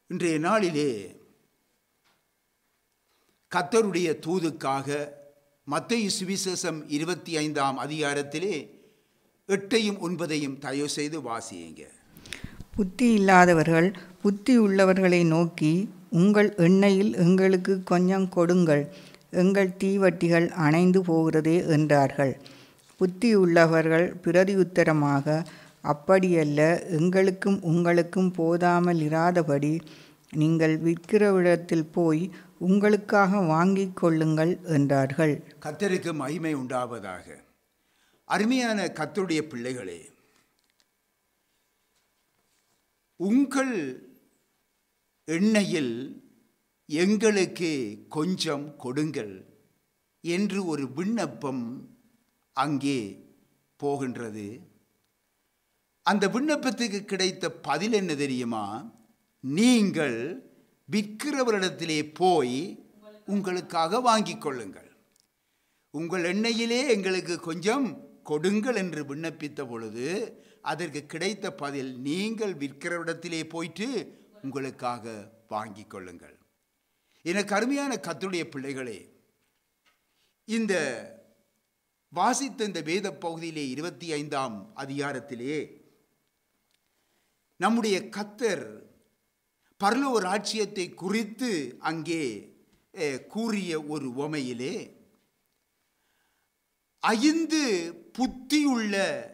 இன்றைய நாளிலே கத்தருடைய தூதுக்காக மத்திய சுவிசேஷம் இருபத்தி ஐந்தாம் அதிகாரத்திலே எட்டையும் ஒன்பதையும் தயவு செய்து வாசியுங்க புத்தி இல்லாதவர்கள் புத்தி உள்ளவர்களை நோக்கி உங்கள் எண்ணெயில் எங்களுக்கு கொஞ்சம் கொடுங்கள் எங்கள் தீவட்டிகள் அணைந்து போகிறதே என்றார்கள் புத்தி உள்ளவர்கள் பிரதியுத்தரமாக அப்படியல்ல எங்களுக்கும் உங்களுக்கும் போதாமல் இராதபடி நீங்கள் விற்கிறவிடத்தில் போய் உங்களுக்காக வாங்கிக் கொள்ளுங்கள் என்றார்கள் கத்தருக்கு மகிமை உண்டாவதாக அருமையான கத்தருடைய பிள்ளைகளே உங்கள் எண்ணெயில் எங்களுக்கு கொஞ்சம் கொடுங்கள் என்று ஒரு விண்ணப்பம் அங்கே போகின்றது அந்த விண்ணப்பத்துக்கு கிடைத்த பதில் என்ன தெரியுமா நீங்கள் விற்கிறவரிடத்திலே போய் உங்களுக்காக வாங்கிக் கொள்ளுங்கள் உங்கள் எண்ணெயிலே எங்களுக்கு கொஞ்சம் கொடுங்கள் என்று விண்ணப்பித்த பொழுது அதற்கு கிடைத்த பதில் நீங்கள் விற்கிறவிடத்திலே போயிட்டு உங்களுக்காக வாங்கிக் கொள்ளுங்கள் எனக்கு அருமையான கத்துடைய பிள்ளைகளே இந்த வாசித்த இந்த வேத பகுதியிலே இருபத்தி ஐந்தாம் அதிகாரத்திலே நம்முடைய கத்தர் பரலோக ராட்சியத்தை குறித்து அங்கே அஹ், கூறிய ஒரு உவமையிலே ஐந்து புத்தியுள்ள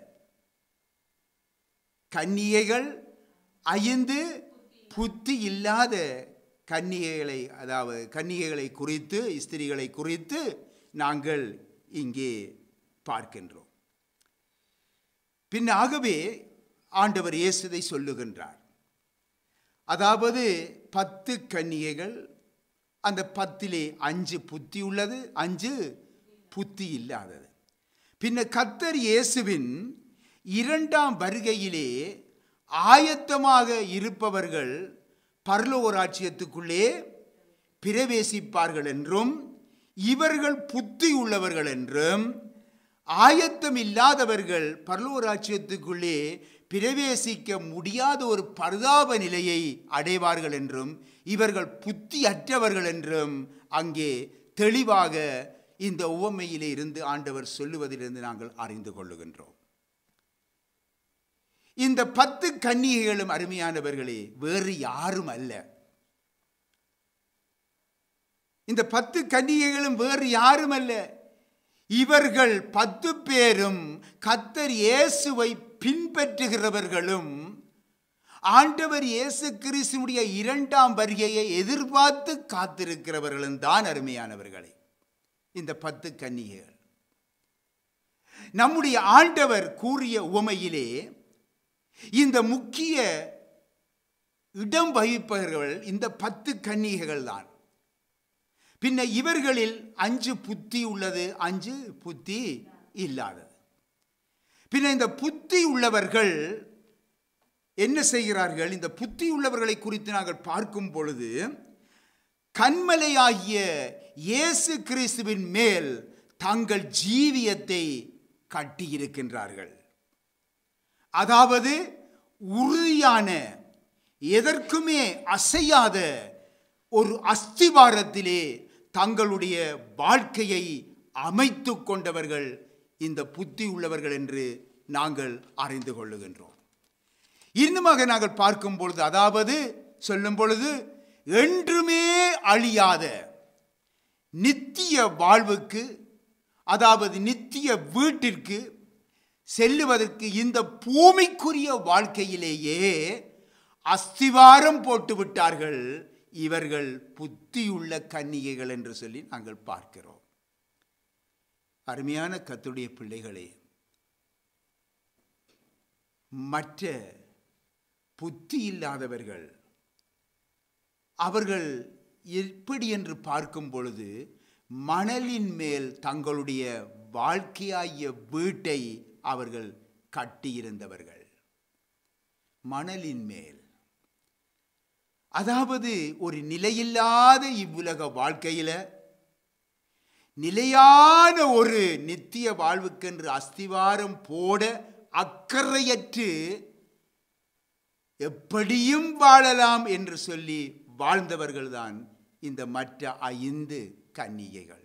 கன்னிகைகள் ஐந்து புத்தி இல்லாத கன்னிகைகளை அதாவது கன்னிகைகளை குறித்து ஸ்திரிகளை குறித்து நாங்கள் இங்கே பார்க்கின்றோம் பின் ஆகவே ஆண்டவர் இயேசுதை சொல்லுகின்றார் அதாவது பத்து கன்னிகைகள் அந்த பத்திலே அஞ்சு புத்தி உள்ளது அஞ்சு புத்தி இல்லாதது பின்ன கத்தர் இயேசுவின் இரண்டாம் வருகையிலே ஆயத்தமாக இருப்பவர்கள் பரலோக ராஜ்யத்துக்குள்ளே பிரவேசிப்பார்கள் என்றும் இவர்கள் புத்தி உள்ளவர்கள் என்றும் ஆயத்தம் இல்லாதவர்கள் பரலோக ராஜ்யத்துக்குள்ளே பிரவேசிக்க முடியாத ஒரு பரிதாப நிலையை அடைவார்கள் என்றும் இவர்கள் புத்தி அற்றவர்கள் என்றும் அங்கே தெளிவாக இந்த உவமையிலே இருந்து ஆண்டவர் சொல்லுவதிலிருந்து நாங்கள் அறிந்து கொள்ளுகின்றோம் இந்த பத்து கன்னிகைகளும் அருமையானவர்களே வேறு யாரும் அல்ல இந்த பத்து கன்னிகைகளும் வேறு யாரும் அல்ல இவர்கள் பத்து பேரும் கத்தர் இயேசுவை பின்பற்றுகிறவர்களும் ஆண்டவர் இயேசு கிறிஸ்துடைய இரண்டாம் வருகையை எதிர்பார்த்து காத்திருக்கிறவர்களும் தான் அருமையானவர்களே இந்த பத்து கன்னிகைகள் நம்முடைய ஆண்டவர் கூறிய உவமையிலே இந்த முக்கிய இடம் வகிப்பவர்கள் இந்த பத்து கன்னிகைகள் தான் பின்ன இவர்களில் அஞ்சு புத்தி உள்ளது அஞ்சு புத்தி இல்லாதது பின்ன இந்த புத்தி உள்ளவர்கள் என்ன செய்கிறார்கள் இந்த புத்தி உள்ளவர்களை குறித்து நாங்கள் பார்க்கும் பொழுது கண்மலையாகிய இயேசு கிறிஸ்துவின் மேல் தங்கள் ஜீவியத்தை கட்டியிருக்கின்றார்கள் அதாவது உறுதியான எதற்குமே அசையாத ஒரு அஸ்திவாரத்திலே தங்களுடைய வாழ்க்கையை அமைத்து கொண்டவர்கள் இந்த புத்தி உள்ளவர்கள் என்று நாங்கள் அறிந்து கொள்ளுகின்றோம் இன்னுமாக நாங்கள் பார்க்கும் பொழுது அதாவது சொல்லும் பொழுது என்றுமே அழியாத நித்திய வாழ்வுக்கு அதாவது நித்திய வீட்டிற்கு செல்லுவதற்கு இந்த பூமிக்குரிய வாழ்க்கையிலேயே அஸ்திவாரம் போட்டு விட்டார்கள் இவர்கள் புத்தியுள்ள கன்னிகைகள் என்று சொல்லி நாங்கள் பார்க்கிறோம் அருமையான கத்துடைய பிள்ளைகளே மற்ற புத்தி இல்லாதவர்கள் அவர்கள் எப்படி என்று பார்க்கும் பொழுது மணலின் மேல் தங்களுடைய வாழ்க்கையாகிய வீட்டை அவர்கள் கட்டியிருந்தவர்கள் மணலின் மேல் அதாவது ஒரு நிலையில்லாத இவ்வுலக வாழ்க்கையில நிலையான ஒரு நித்திய வாழ்வுக்கென்று அஸ்திவாரம் போட அக்கறையற்று எப்படியும் வாழலாம் என்று சொல்லி வாழ்ந்தவர்கள்தான் இந்த மற்ற ஐந்து கன்னிகைகள்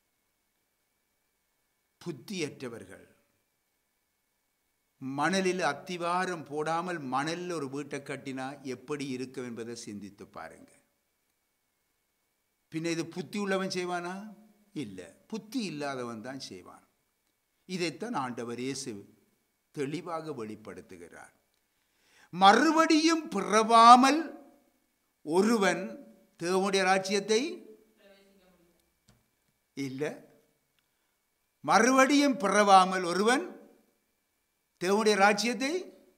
புத்தியற்றவர்கள் மணலில் அத்திவாரம் போடாமல் மணலில் ஒரு வீட்டை கட்டினா எப்படி இருக்கும் என்பதை சிந்தித்து பாருங்க பின்ன இது புத்தி உள்ளவன் செய்வானா இல்லை புத்தி இல்லாதவன் தான் செய்வான் இதைத்தான் ஆண்டவர் இயேசு தெளிவாக வெளிப்படுத்துகிறார் மறுபடியும் பிறவாமல் ஒருவன் தேவனுடைய ராஜ்யத்தை இல்லை மறுபடியும் பிறவாமல் ஒருவன் தேவனுடைய ராஜ்யத்தை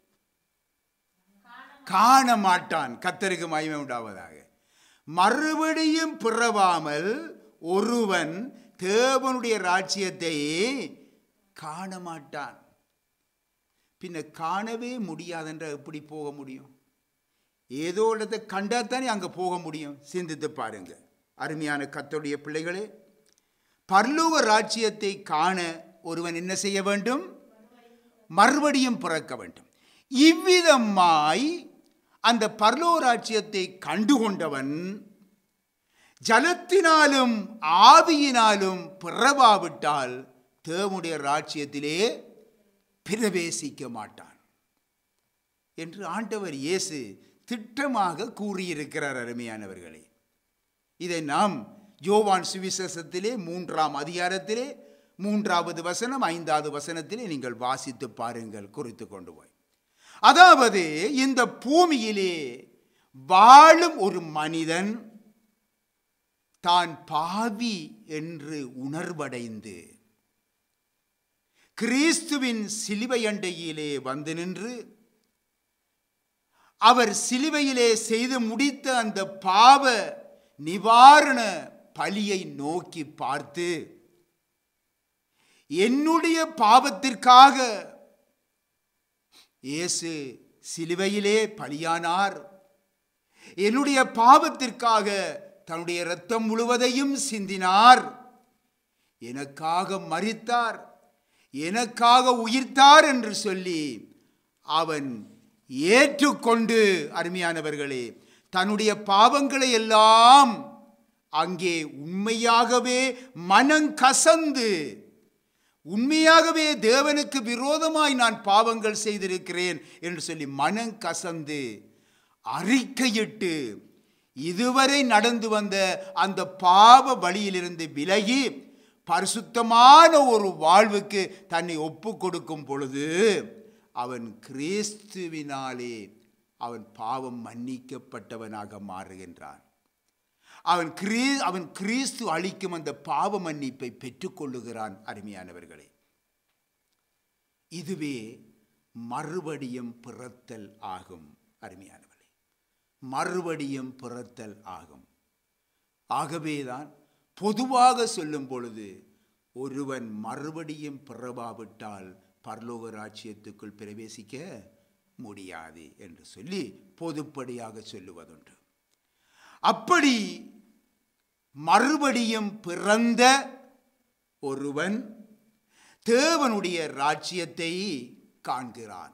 காண மாட்டான் கத்தருக்கு மகிமை உண்டாவதாக மறுபடியும் பிறவாமல் ஒருவன் தேவனுடைய ராஜ்யத்தை காண மாட்டான் பின்ன காணவே முடியாதென்ற எப்படி போக முடியும் ஏதோ இடத்தை கண்டாத்தானே அங்கே போக முடியும் சிந்தித்து பாருங்க அருமையான கத்தோடைய பிள்ளைகளே பர்லோக ராஜ்யத்தை காண ஒருவன் என்ன செய்ய வேண்டும் மறுபடியும் பிறக்க வேண்டும் இவ்விதமாய் அந்த பர்லோ ராஜ்யத்தை கண்டுகொண்டவன் ஜலத்தினாலும் ஆவியினாலும் பிறவாவிட்டால் தேவனுடைய ராஜ்யத்திலே பிரவேசிக்க மாட்டான் என்று ஆண்டவர் இயேசு திட்டமாக கூறியிருக்கிறார் அருமையானவர்களே இதை நாம் யோவான் சுவிசேஷத்திலே மூன்றாம் அதிகாரத்திலே மூன்றாவது வசனம் ஐந்தாவது வசனத்திலே நீங்கள் வாசித்து பாருங்கள் குறித்து கொண்டு போய் அதாவது இந்த பூமியிலே வாழும் ஒரு மனிதன் தான் பாவி என்று உணர்வடைந்து கிறிஸ்துவின் சிலுவை அண்டையிலே வந்து நின்று அவர் சிலுவையிலே செய்து முடித்த அந்த பாவ நிவாரண பலியை நோக்கி பார்த்து என்னுடைய பாவத்திற்காக இயேசு சிலுவையிலே பலியானார் என்னுடைய பாவத்திற்காக தன்னுடைய இரத்தம் முழுவதையும் சிந்தினார் எனக்காக மறித்தார் எனக்காக உயிர்த்தார் என்று சொல்லி அவன் ஏற்றுக்கொண்டு அருமையானவர்களே தன்னுடைய பாவங்களை எல்லாம் அங்கே உண்மையாகவே மனங்கசந்து உண்மையாகவே தேவனுக்கு விரோதமாய் நான் பாவங்கள் செய்திருக்கிறேன் என்று சொல்லி மனம் கசந்து அறிக்கையிட்டு இதுவரை நடந்து வந்த அந்த பாவ வழியிலிருந்து விலகி பரிசுத்தமான ஒரு வாழ்வுக்கு தன்னை ஒப்பு கொடுக்கும் பொழுது அவன் கிறிஸ்துவினாலே அவன் பாவம் மன்னிக்கப்பட்டவனாக மாறுகின்றான் அவன் கிரீ அவன் கிறிஸ்து அளிக்கும் அந்த பாவ மன்னிப்பை பெற்றுக்கொள்ளுகிறான் அருமையானவர்களே இதுவே மறுபடியும் பிறத்தல் ஆகும் அருமையானவர்களே மறுபடியும் பிறத்தல் ஆகும் ஆகவேதான் பொதுவாக சொல்லும் பொழுது ஒருவன் மறுபடியும் பிறவாவிட்டால் பரலோக ராஜ்யத்துக்குள் பிரவேசிக்க முடியாது என்று சொல்லி பொதுப்படியாக சொல்லுவதுண்டு அப்படி மறுபடியும் பிறந்த ஒருவன் தேவனுடைய ராஜ்யத்தை காண்கிறான்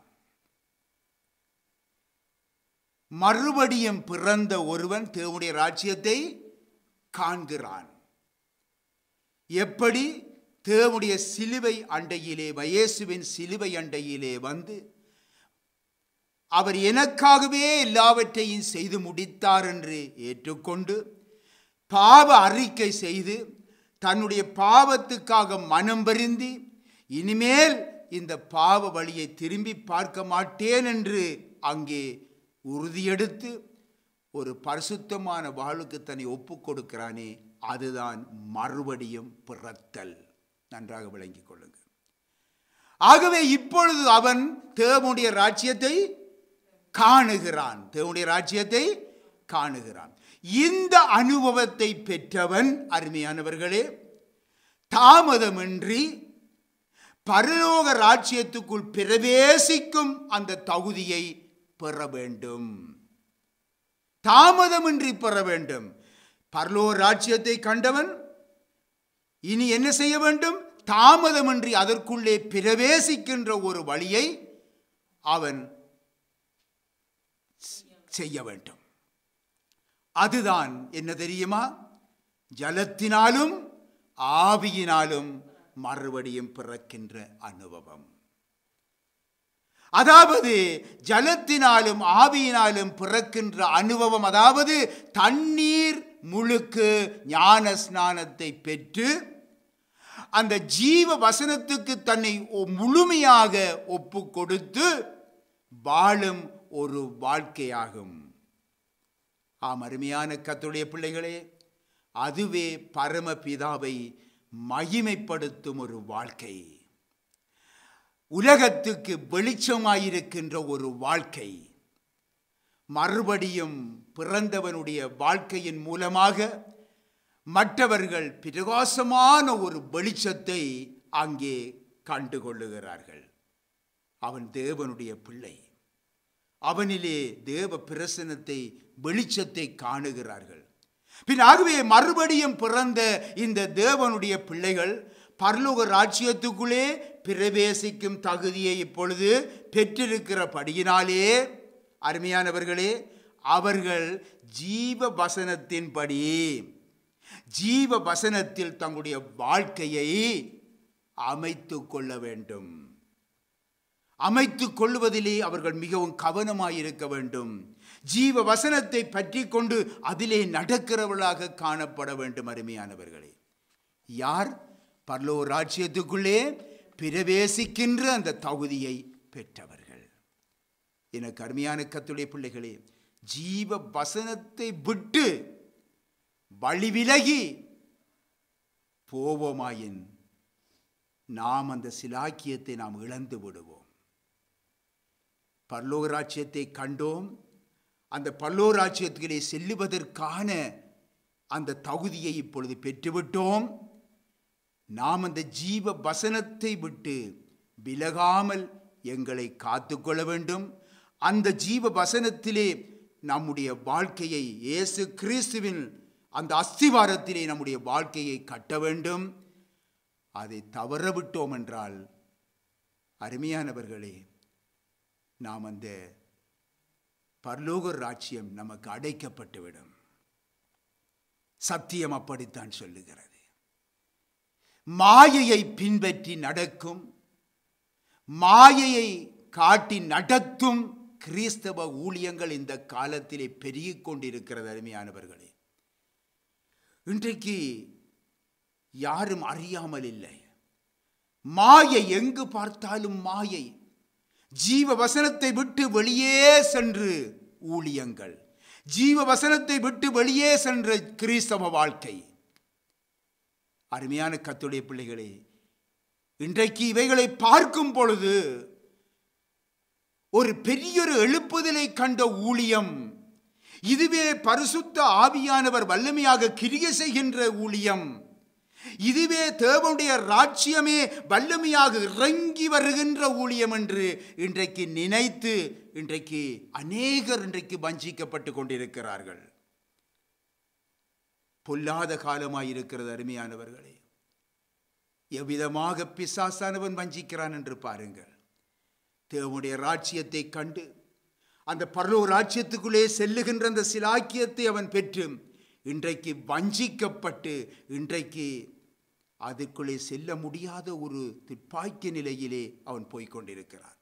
மறுபடியும் பிறந்த ஒருவன் தேவனுடைய ராஜ்யத்தை காண்கிறான் எப்படி தேவனுடைய சிலுவை அண்டையிலே வயேசுவின் சிலுவை அண்டையிலே வந்து அவர் எனக்காகவே எல்லாவற்றையும் செய்து முடித்தார் என்று ஏற்றுக்கொண்டு பாவ அறிக்கை செய்து தன்னுடைய பாவத்துக்காக மனம் வருந்தி இனிமேல் இந்த பாவ வழியை திரும்பி பார்க்க மாட்டேன் என்று அங்கே உறுதியெடுத்து ஒரு பரிசுத்தமான வாழ்வுக்கு தன்னை ஒப்பு கொடுக்கிறானே அதுதான் மறுபடியும் பிறத்தல் நன்றாக விளங்கிக் கொள்ளுங்க ஆகவே இப்பொழுது அவன் தேவனுடைய ராஜ்யத்தை காணுகிறான் தேவனுடைய ராஜ்யத்தை காணுகிறான் இந்த அனுபவத்தை பெற்றவன் அருமையானவர்களே தாமதமின்றி பரலோக ராஜ்யத்துக்குள் பிரவேசிக்கும் அந்த தகுதியை பெற வேண்டும் தாமதமின்றி பெற வேண்டும் பரலோக ராஜ்யத்தை கண்டவன் இனி என்ன செய்ய வேண்டும் தாமதமின்றி அதற்குள்ளே பிரவேசிக்கின்ற ஒரு வழியை அவன் செய்ய வேண்டும் அதுதான் என்ன தெரியுமா ஜலத்தினாலும் ஆவியினாலும் மறுபடியும் பிறக்கின்ற அனுபவம் அதாவது ஜலத்தினாலும் ஆவியினாலும் பிறக்கின்ற அனுபவம் அதாவது தண்ணீர் முழுக்கு ஞான ஸ்நானத்தை பெற்று அந்த ஜீவ வசனத்துக்கு தன்னை ஒ- முழுமையாக ஒப்பு கொடுத்து வாழும் ஒரு வாழ்க்கையாகும் ஆம் அருமையான கத்துடைய பிள்ளைகளே அதுவே பரமபிதாவை மகிமைப்படுத்தும் ஒரு வாழ்க்கை உலகத்துக்கு வெளிச்சமாயிருக்கின்ற ஒரு வாழ்க்கை மறுபடியும் பிறந்தவனுடைய வாழ்க்கையின் மூலமாக மற்றவர்கள் பிரகாசமான ஒரு வெளிச்சத்தை அங்கே கண்டுகொள்ளுகிறார்கள் அவன் தேவனுடைய பிள்ளை அவனிலே தேவ பிரசனத்தை வெளிச்சத்தை காணுகிறார்கள் பின் ஆகவே மறுபடியும் பிறந்த இந்த தேவனுடைய பிள்ளைகள் பரலோக ராஜ்யத்துக்குள்ளே பிரவேசிக்கும் தகுதியை இப்பொழுது பெற்றிருக்கிறபடியினாலே அருமையானவர்களே அவர்கள் ஜீவ வசனத்தின்படி ஜீவ வசனத்தில் தங்களுடைய வாழ்க்கையை அமைத்து கொள்ள வேண்டும் அமைத்துக் கொள்வதிலே அவர்கள் மிகவும் கவனமாயிருக்க வேண்டும் ஜீவ வசனத்தை பற்றி கொண்டு அதிலே நடக்கிறவர்களாக காணப்பட வேண்டும் அருமையானவர்களே யார் பரலோ ராஜ்யத்துக்குள்ளே பிரவேசிக்கின்ற அந்த தகுதியை பெற்றவர்கள் எனக்கு அருமையான கத்துடைய பிள்ளைகளே ஜீவ வசனத்தை விட்டு வழி விலகி போவோமாயின் நாம் அந்த சிலாக்கியத்தை நாம் இழந்து விடுவோம் பரலோகராட்சியத்தை கண்டோம் அந்த பரலோகராட்சியத்திலே செல்லுவதற்கான அந்த தகுதியை இப்பொழுது பெற்றுவிட்டோம் நாம் அந்த ஜீவ வசனத்தை விட்டு விலகாமல் எங்களை காத்துக்கொள்ள வேண்டும் அந்த ஜீவ வசனத்திலே நம்முடைய வாழ்க்கையை இயேசு கிறிஸ்துவின் அந்த அஸ்திவாரத்திலே நம்முடைய வாழ்க்கையை கட்ட வேண்டும் அதை தவறவிட்டோம் என்றால் அருமையானவர்களே நாம் அந்த பரலோக ராஜ்யம் நமக்கு அடைக்கப்பட்டுவிடும் சத்தியம் அப்படித்தான் சொல்லுகிறது மாயையை பின்பற்றி நடக்கும் மாயையை காட்டி நடத்தும் கிறிஸ்தவ ஊழியங்கள் இந்த காலத்திலே பெருகிக் கொண்டிருக்கிறது அருமையானவர்களே இன்றைக்கு யாரும் அறியாமல் இல்லை மாயை எங்கு பார்த்தாலும் மாயை ஜீவ வசனத்தை விட்டு வெளியே சென்று ஊழியங்கள் ஜீவ வசனத்தை விட்டு வெளியே சென்ற கிறிஸ்தவ வாழ்க்கை அருமையான கத்துடைய பிள்ளைகளே இன்றைக்கு இவைகளை பார்க்கும் பொழுது ஒரு பெரியொரு எழுப்புதலை கண்ட ஊழியம் இதுவே பரிசுத்த ஆவியானவர் வல்லமையாக கிரிய செய்கின்ற ஊழியம் இதுவே தேவனுடைய ராஜ்யமே வல்லமையாக இறங்கி வருகின்ற ஊழியம் என்று இன்றைக்கு நினைத்து இன்றைக்கு அநேகர் இன்றைக்கு வஞ்சிக்கப்பட்டு கொண்டிருக்கிறார்கள் பொல்லாத காலமாய் இருக்கிறது அருமையானவர்களே எவ்விதமாக பிசாசானவன் வஞ்சிக்கிறான் என்று பாருங்கள் தேவனுடைய ராஜ்யத்தை கண்டு அந்த பரலோ ராஜ்யத்துக்குள்ளே செல்லுகின்ற அந்த சிலாக்கியத்தை அவன் பெற்று இன்றைக்கு வஞ்சிக்கப்பட்டு இன்றைக்கு அதுக்குள்ளே செல்ல முடியாத ஒரு துப்பாக்கிய நிலையிலே அவன் போய்க் கொண்டிருக்கிறான்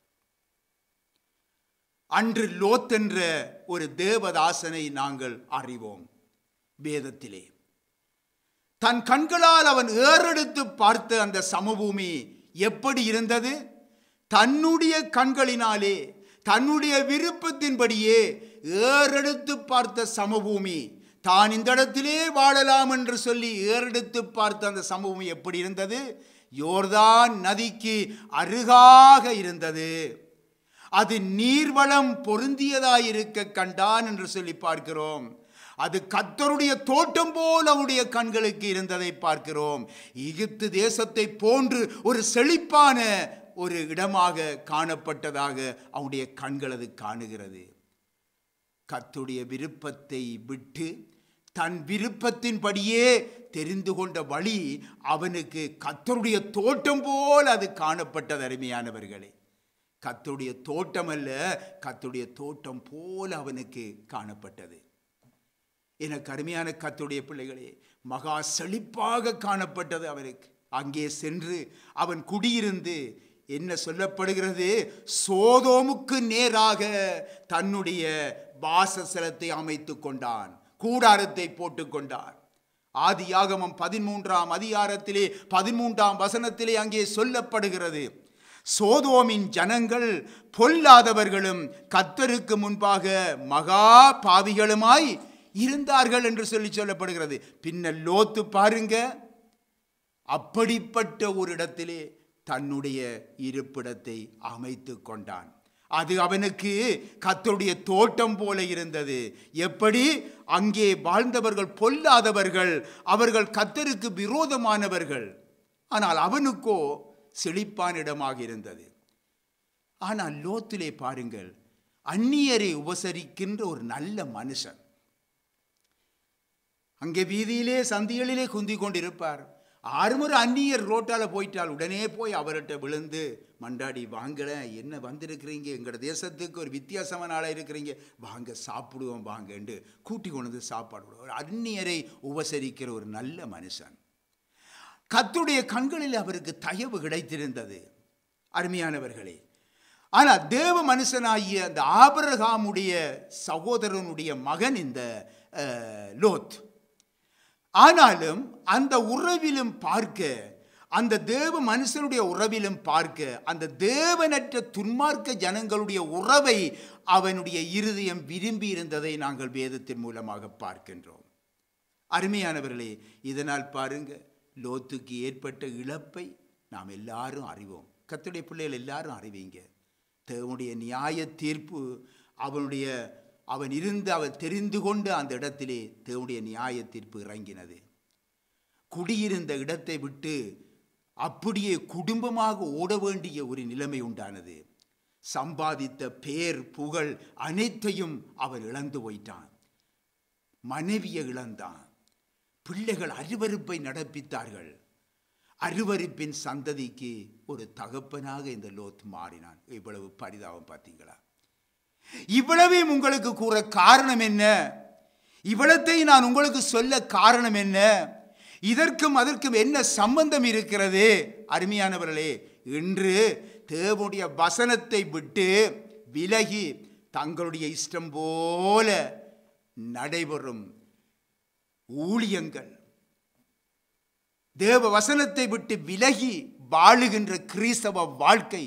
அன்று லோத் என்ற ஒரு தேவதாசனை நாங்கள் அறிவோம் வேதத்திலே தன் கண்களால் அவன் ஏறெடுத்து பார்த்த அந்த சமபூமி எப்படி இருந்தது தன்னுடைய கண்களினாலே தன்னுடைய விருப்பத்தின்படியே ஏறெடுத்து பார்த்த சமபூமி தான் இந்த இடத்திலே வாழலாம் என்று சொல்லி ஏறெடுத்து பார்த்த அந்த சமபூமி எப்படி இருந்தது யோர்தான் நதிக்கு அருகாக இருந்தது அது நீர்வளம் பொருந்தியதாயிருக்க கண்டான் என்று சொல்லி பார்க்கிறோம் அது கத்தருடைய தோட்டம் போல் அவனுடைய கண்களுக்கு இருந்ததை பார்க்கிறோம் எகிப்து தேசத்தை போன்று ஒரு செழிப்பான ஒரு இடமாக காணப்பட்டதாக அவனுடைய கண்கள் அது காணுகிறது கத்துடைய விருப்பத்தை விட்டு தன் விருப்பத்தின்படியே தெரிந்து கொண்ட வழி அவனுக்கு கத்தருடைய தோட்டம் போல் அது காணப்பட்டது அருமையானவர்களே கத்துடைய தோட்டம் அல்ல கத்துடைய தோட்டம் போல அவனுக்கு காணப்பட்டது எனக்கு அருமையான கத்துடைய பிள்ளைகளே மகா செழிப்பாக காணப்பட்டது அவனுக்கு அங்கே சென்று அவன் குடியிருந்து என்ன சொல்லப்படுகிறது சோதோமுக்கு நேராக தன்னுடைய வாசஸ்தலத்தை அமைத்து கொண்டான் கூடாரத்தை போட்டுக் கொண்டான் ஆதியாகமம் பதிமூன்றாம் அதிகாரத்திலே பதிமூன்றாம் வசனத்திலே அங்கே சொல்லப்படுகிறது சோதோமின் ஜனங்கள் பொல்லாதவர்களும் கத்தருக்கு முன்பாக மகா பாவிகளுமாய் இருந்தார்கள் என்று சொல்லி சொல்லப்படுகிறது பின்னர் லோத்து பாருங்க அப்படிப்பட்ட ஒரு இடத்திலே தன்னுடைய இருப்பிடத்தை அமைத்து கொண்டான் அது அவனுக்கு கத்தருடைய தோட்டம் போல இருந்தது எப்படி அங்கே வாழ்ந்தவர்கள் பொல்லாதவர்கள் அவர்கள் கத்தருக்கு விரோதமானவர்கள் ஆனால் அவனுக்கோ செழிப்பான இடமாக இருந்தது ஆனால் லோத்திலே பாருங்கள் அந்நியரை உபசரிக்கின்ற ஒரு நல்ல மனுஷன் அங்கே வீதியிலே சந்திகளிலே குந்தி கொண்டிருப்பார் ஆறுமுறை அந்நியர் ரோட்டால போயிட்டால் உடனே போய் அவர்கிட்ட விழுந்து மண்டாடி வாங்கல என்ன வந்திருக்கிறீங்க எங்களோட தேசத்துக்கு ஒரு வித்தியாசமான ஆளாக இருக்கிறீங்க வாங்க சாப்பிடுவோம் வாங்கன்னு கூட்டி கொண்டு வந்து சாப்பாடு விடுவோம். ஒரு அந்நியரை உபசரிக்கிற ஒரு நல்ல மனுஷன் கத்துடைய கண்களில் அவருக்கு தயவு கிடைத்திருந்தது அருமையானவர்களே ஆனால் தேவ மனுஷனாகிய அந்த ஆபரகாமுடைய சகோதரனுடைய மகன் இந்த அஹ், லோத் ஆனாலும் அந்த உறவிலும் பார்க்க அந்த தேவ மனுஷனுடைய உறவிலும் பார்க்க அந்த தேவனற்ற துன்மார்க்க ஜனங்களுடைய உறவை அவனுடைய இருதயம் விரும்பி இருந்ததை நாங்கள் வேதத்தின் மூலமாக பார்க்கின்றோம் அருமையானவர்களே இதனால் பாருங்க லோத்துக்கு ஏற்பட்ட இழப்பை நாம் எல்லாரும் அறிவோம் கத்துடைய பிள்ளைகள் எல்லாரும் அறிவீங்க தேவனுடைய நியாய தீர்ப்பு அவனுடைய அவன் இருந்து அவன் தெரிந்து கொண்டு அந்த இடத்திலே தேவனுடைய நியாய தீர்ப்பு இறங்கினது குடியிருந்த இடத்தை விட்டு அப்படியே குடும்பமாக ஓட வேண்டிய ஒரு நிலைமை உண்டானது சம்பாதித்த பேர் புகழ் அனைத்தையும் அவன் இழந்து போயிட்டான் மனைவியை இழந்தான் பிள்ளைகள் அருவருப்பை நடப்பித்தார்கள் அருவருப்பின் சந்ததிக்கு ஒரு தகப்பனாக இந்த லோத் மாறினான் இவ்வளவு பரிதாபம் பார்த்தீங்களா இவ்வளவையும் உங்களுக்கு கூற காரணம் என்ன இவ்வளத்தை நான் உங்களுக்கு சொல்ல காரணம் என்ன இதற்கும் அதற்கும் என்ன சம்பந்தம் இருக்கிறது அருமையானவர்களே இன்று தேவனுடைய வசனத்தை விட்டு விலகி தங்களுடைய இஷ்டம் போல நடைபெறும் ஊழியங்கள் தேவ வசனத்தை விட்டு விலகி வாழுகின்ற கிறிஸ்தவ வாழ்க்கை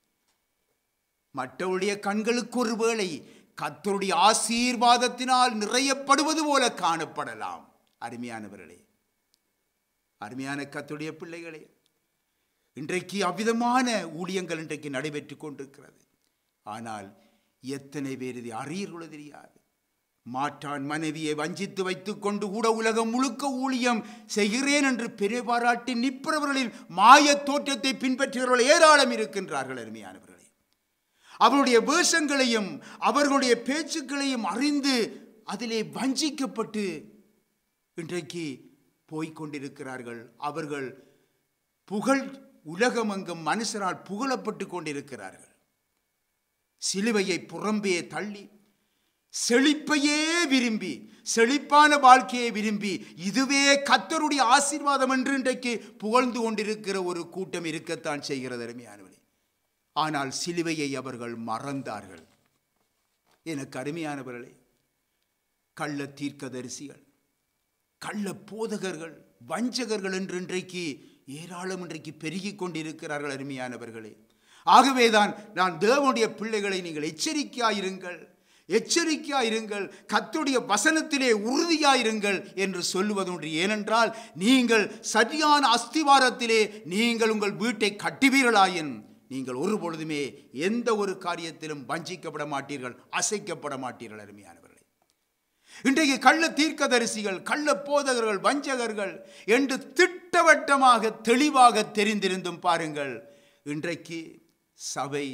மற்றவருடைய கண்களுக்கு ஒருவேளை கத்தருடைய ஆசீர்வாதத்தினால் நிறையப்படுவது போல காணப்படலாம் அருமையானவர்களே அருமையான கத்துடைய பிள்ளைகளே இன்றைக்கு அவ்விதமான ஊழியங்கள் இன்றைக்கு நடைபெற்று கொண்டிருக்கிறது ஆனால் எத்தனை பேர் இதை அறியர்களோ தெரியாது மாற்றான் மனைவியை வஞ்சித்து வைத்துக் கொண்டு கூட உலகம் முழுக்க ஊழியம் செய்கிறேன் என்று பெரிய பாராட்டி நிற்பவர்களின் மாய தோற்றத்தை பின்பற்றுகிறவர்கள் ஏராளம் இருக்கின்றார்கள் அருமையானவர்களே அவருடைய வேஷங்களையும் அவர்களுடைய பேச்சுக்களையும் அறிந்து அதிலே வஞ்சிக்கப்பட்டு இன்றைக்கு போய்க்கொண்டிருக்கிறார்கள் அவர்கள் புகழ் உலகமெங்கும் மனுஷரால் புகழப்பட்டு கொண்டிருக்கிறார்கள் சிலுவையை புறம்பே தள்ளி செழிப்பையே விரும்பி செழிப்பான வாழ்க்கையை விரும்பி இதுவே கத்தருடைய ஆசீர்வாதம் என்று இன்றைக்கு புகழ்ந்து கொண்டிருக்கிற ஒரு கூட்டம் இருக்கத்தான் செய்கிறது அருமையானவர்களே ஆனால் சிலுவையை அவர்கள் மறந்தார்கள் எனக்கு அருமையானவர்களே கள்ள தீர்க்கதரிசிகள் கள்ள போதகர்கள் வஞ்சகர்கள் என்று இன்றைக்கு ஏராளம் இன்றைக்கு பெருகிக் கொண்டிருக்கிறார்கள் அருமையானவர்களே ஆகவேதான் நான் தேவனுடைய பிள்ளைகளை நீங்கள் எச்சரிக்கையாயிருங்கள் எச்சரிக்கையாயிருங்கள் கத்துடைய வசனத்திலே உறுதியாயிருங்கள் என்று சொல்லுவதுண்டு ஏனென்றால் நீங்கள் சரியான அஸ்திவாரத்திலே நீங்கள் உங்கள் வீட்டை கட்டுவீர்களாயின் நீங்கள் ஒரு பொழுதுமே எந்த ஒரு காரியத்திலும் வஞ்சிக்கப்பட மாட்டீர்கள் அசைக்கப்பட மாட்டீர்கள் அருமையானவர்களே இன்றைக்கு கள்ள தீர்க்கதரிசிகள் கள்ள போதகர்கள் வஞ்சகர்கள் என்று திட்டவட்டமாக தெளிவாக தெரிந்திருந்தும் பாருங்கள் இன்றைக்கு சபை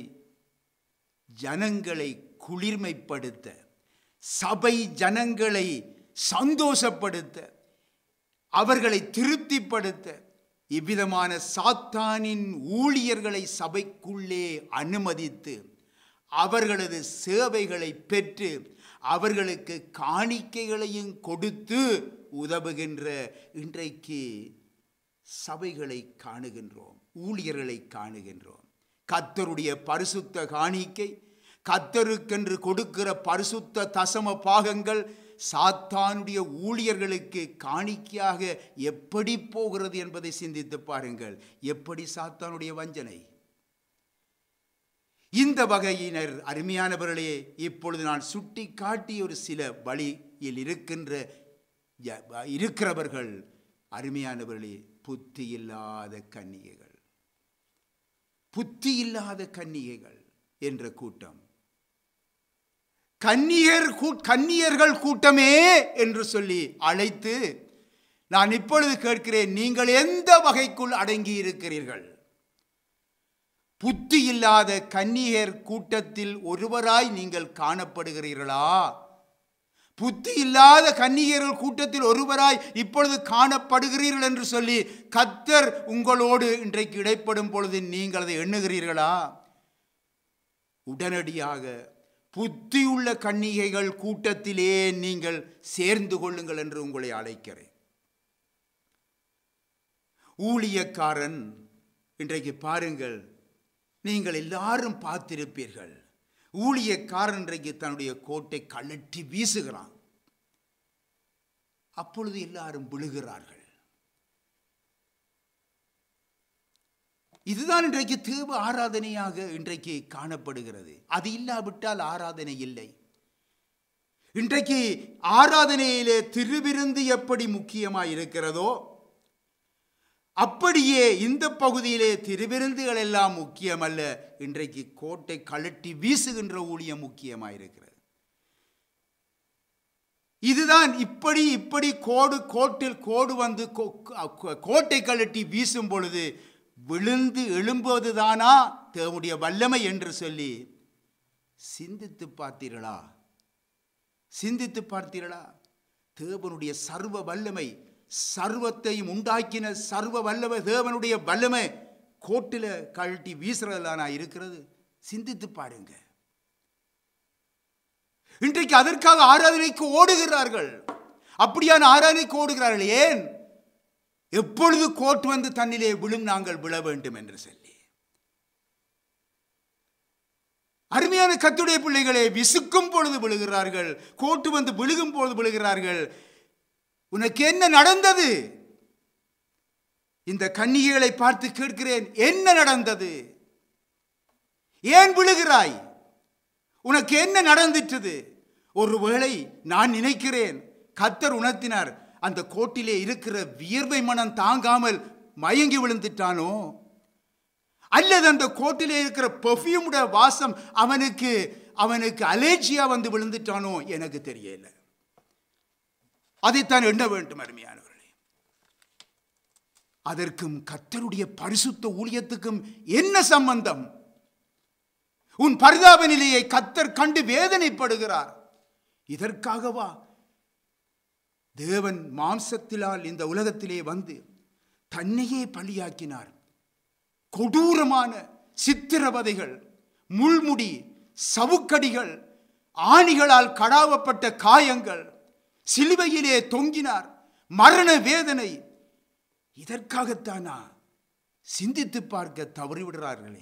ஜனங்களை குளிர்மைப்படுத்த சபை ஜனங்களை சந்தோஷப்படுத்த அவர்களை திருப்திப்படுத்த இவ்விதமான சாத்தானின் ஊழியர்களை சபைக்குள்ளே அனுமதித்து அவர்களது சேவைகளை பெற்று அவர்களுக்கு காணிக்கைகளையும் கொடுத்து உதவுகின்ற இன்றைக்கு சபைகளை காணுகின்றோம் ஊழியர்களை காணுகின்றோம் கத்தருடைய பரிசுத்த காணிக்கை கத்தருக்கென்று கொடுக்கிற பரிசுத்த தசம பாகங்கள் சாத்தானுடைய ஊழியர்களுக்கு காணிக்கையாக எப்படி போகிறது என்பதை சிந்தித்து பாருங்கள் எப்படி சாத்தானுடைய வஞ்சனை இந்த வகையினர் அருமையானவர்களே இப்பொழுது நான் சுட்டி காட்டிய ஒரு சில வழியில் இருக்கின்ற ய- இருக்கிறவர்கள் அருமையானவர்களே புத்தி இல்லாத கன்னிகைகள் புத்தி இல்லாத கன்னிகைகள் என்ற கூட்டம் கன்னியர் கூ- கன்னியர்கள் கூட்டமே என்று சொல்லி அழைத்து நான் இப்பொழுது கேட்கிறேன் நீங்கள் எந்த வகைக்குள் அடங்கி இருக்கிறீர்கள் புத்தி இல்லாத கன்னியர் கூட்டத்தில் ஒருவராய் நீங்கள் காணப்படுகிறீர்களா புத்தி இல்லாத கன்னியர்கள் கூட்டத்தில் ஒருவராய் இப்பொழுது காணப்படுகிறீர்கள் என்று சொல்லி கத்தர் உங்களோடு இன்றைக்கு இடைப்படும் பொழுது நீங்கள் அதை எண்ணுகிறீர்களா உடனடியாக புத்தியுள்ள கன்னிகைகள் கூட்டத்திலே நீங்கள் சேர்ந்து கொள்ளுங்கள் என்று உங்களை அழைக்கிறேன் ஊழியக்காரன் இன்றைக்கு பாருங்கள் நீங்கள் எல்லாரும் பார்த்திருப்பீர்கள் ஊழியக்காரன் இன்றைக்கு தன்னுடைய கோட்டை கழட்டி வீசுகிறான் அப்பொழுது எல்லாரும் விழுகிறார்கள் இதுதான் இன்றைக்கு தேவ ஆராதனையாக இன்றைக்கு காணப்படுகிறது அது இல்லாவிட்டால் ஆராதனை இல்லை இன்றைக்கு ஆராதனையிலே திருவிருந்து எப்படி முக்கியமாய் இருக்கிறதோ அப்படியே இந்த பகுதியிலே திருவிருந்துகள் எல்லாம் முக்கியமல்ல இன்றைக்கு கோட்டை கழட்டி வீசுகின்ற ஊழியம் முக்கியமாயிருக்கிறது இதுதான் இப்படி இப்படி கோடு கோட்டில் கோடு வந்து கோ- கோ- கோட்டை கழட்டி வீசும் பொழுது விழுந்து எழும்புவதுதானா தேவனுடைய வல்லமை என்று சொல்லி சிந்தித்து பார்த்தீர்களா சிந்தித்து பார்த்தீர்களா தேவனுடைய சர்வ வல்லமை சர்வத்தையும் உண்டாக்கின சர்வ வல்லமை தேவனுடைய வல்லமை கோட்டில் கழட்டி வீசுறதுலானா இருக்கிறது சிந்தித்து பாருங்க இன்றைக்கு அதற்காக ஆராதனைக்கு ஓடுகிறார்கள் அப்படியான ஆராதனைக்கு ஓடுகிறார்கள் ஏன் எப்பொழுது கோட் வந்து தன்னிலே விழும் நாங்கள் விழ வேண்டும் என்று சொல்லி அருமையான கத்துடைய பிள்ளைகளே விசுக்கும் பொழுது விழுகிறார்கள் கோட்டு வந்து விழுகும் பொழுது விழுகிறார்கள் உனக்கு என்ன நடந்தது இந்த கன்னிகைகளை பார்த்து கேட்கிறேன் என்ன நடந்தது ஏன் விழுகிறாய் உனக்கு என்ன நடந்துட்டது ஒருவேளை நான் நினைக்கிறேன் கத்தர் உணர்த்தினார் அந்த கோட்டிலே இருக்கிற வியர்வை மனம் தாங்காமல் மயங்கி விழுந்துட்டானோ அல்லது அந்த கோட்டிலே இருக்கிற பெர்ஃப்யூமுடைய வாசம் அவனுக்கு அவனுக்கு அலேர்ஜியா வந்து விழுந்துட்டானோ எனக்கு தெரியல அதைத்தான் எண்ண வேண்டும் அருமையானவர்களே அதற்கும் கத்தருடைய பரிசுத்த ஊழியத்துக்கும் என்ன சம்பந்தம் உன் பரிதாப நிலையை கத்தர் கண்டு வேதனைப்படுகிறார் இதற்காகவா தேவன் மாம்சத்திலால் இந்த உலகத்திலே வந்து தன்னையே பலியாக்கினார் கொடூரமான சித்திரவதைகள் முள்முடி சவுக்கடிகள் ஆணிகளால் கடாவப்பட்ட காயங்கள் சிலுவையிலே தொங்கினார் மரண வேதனை இதற்காகத்தானா சிந்தித்து பார்க்க தவறிவிடுறார்களே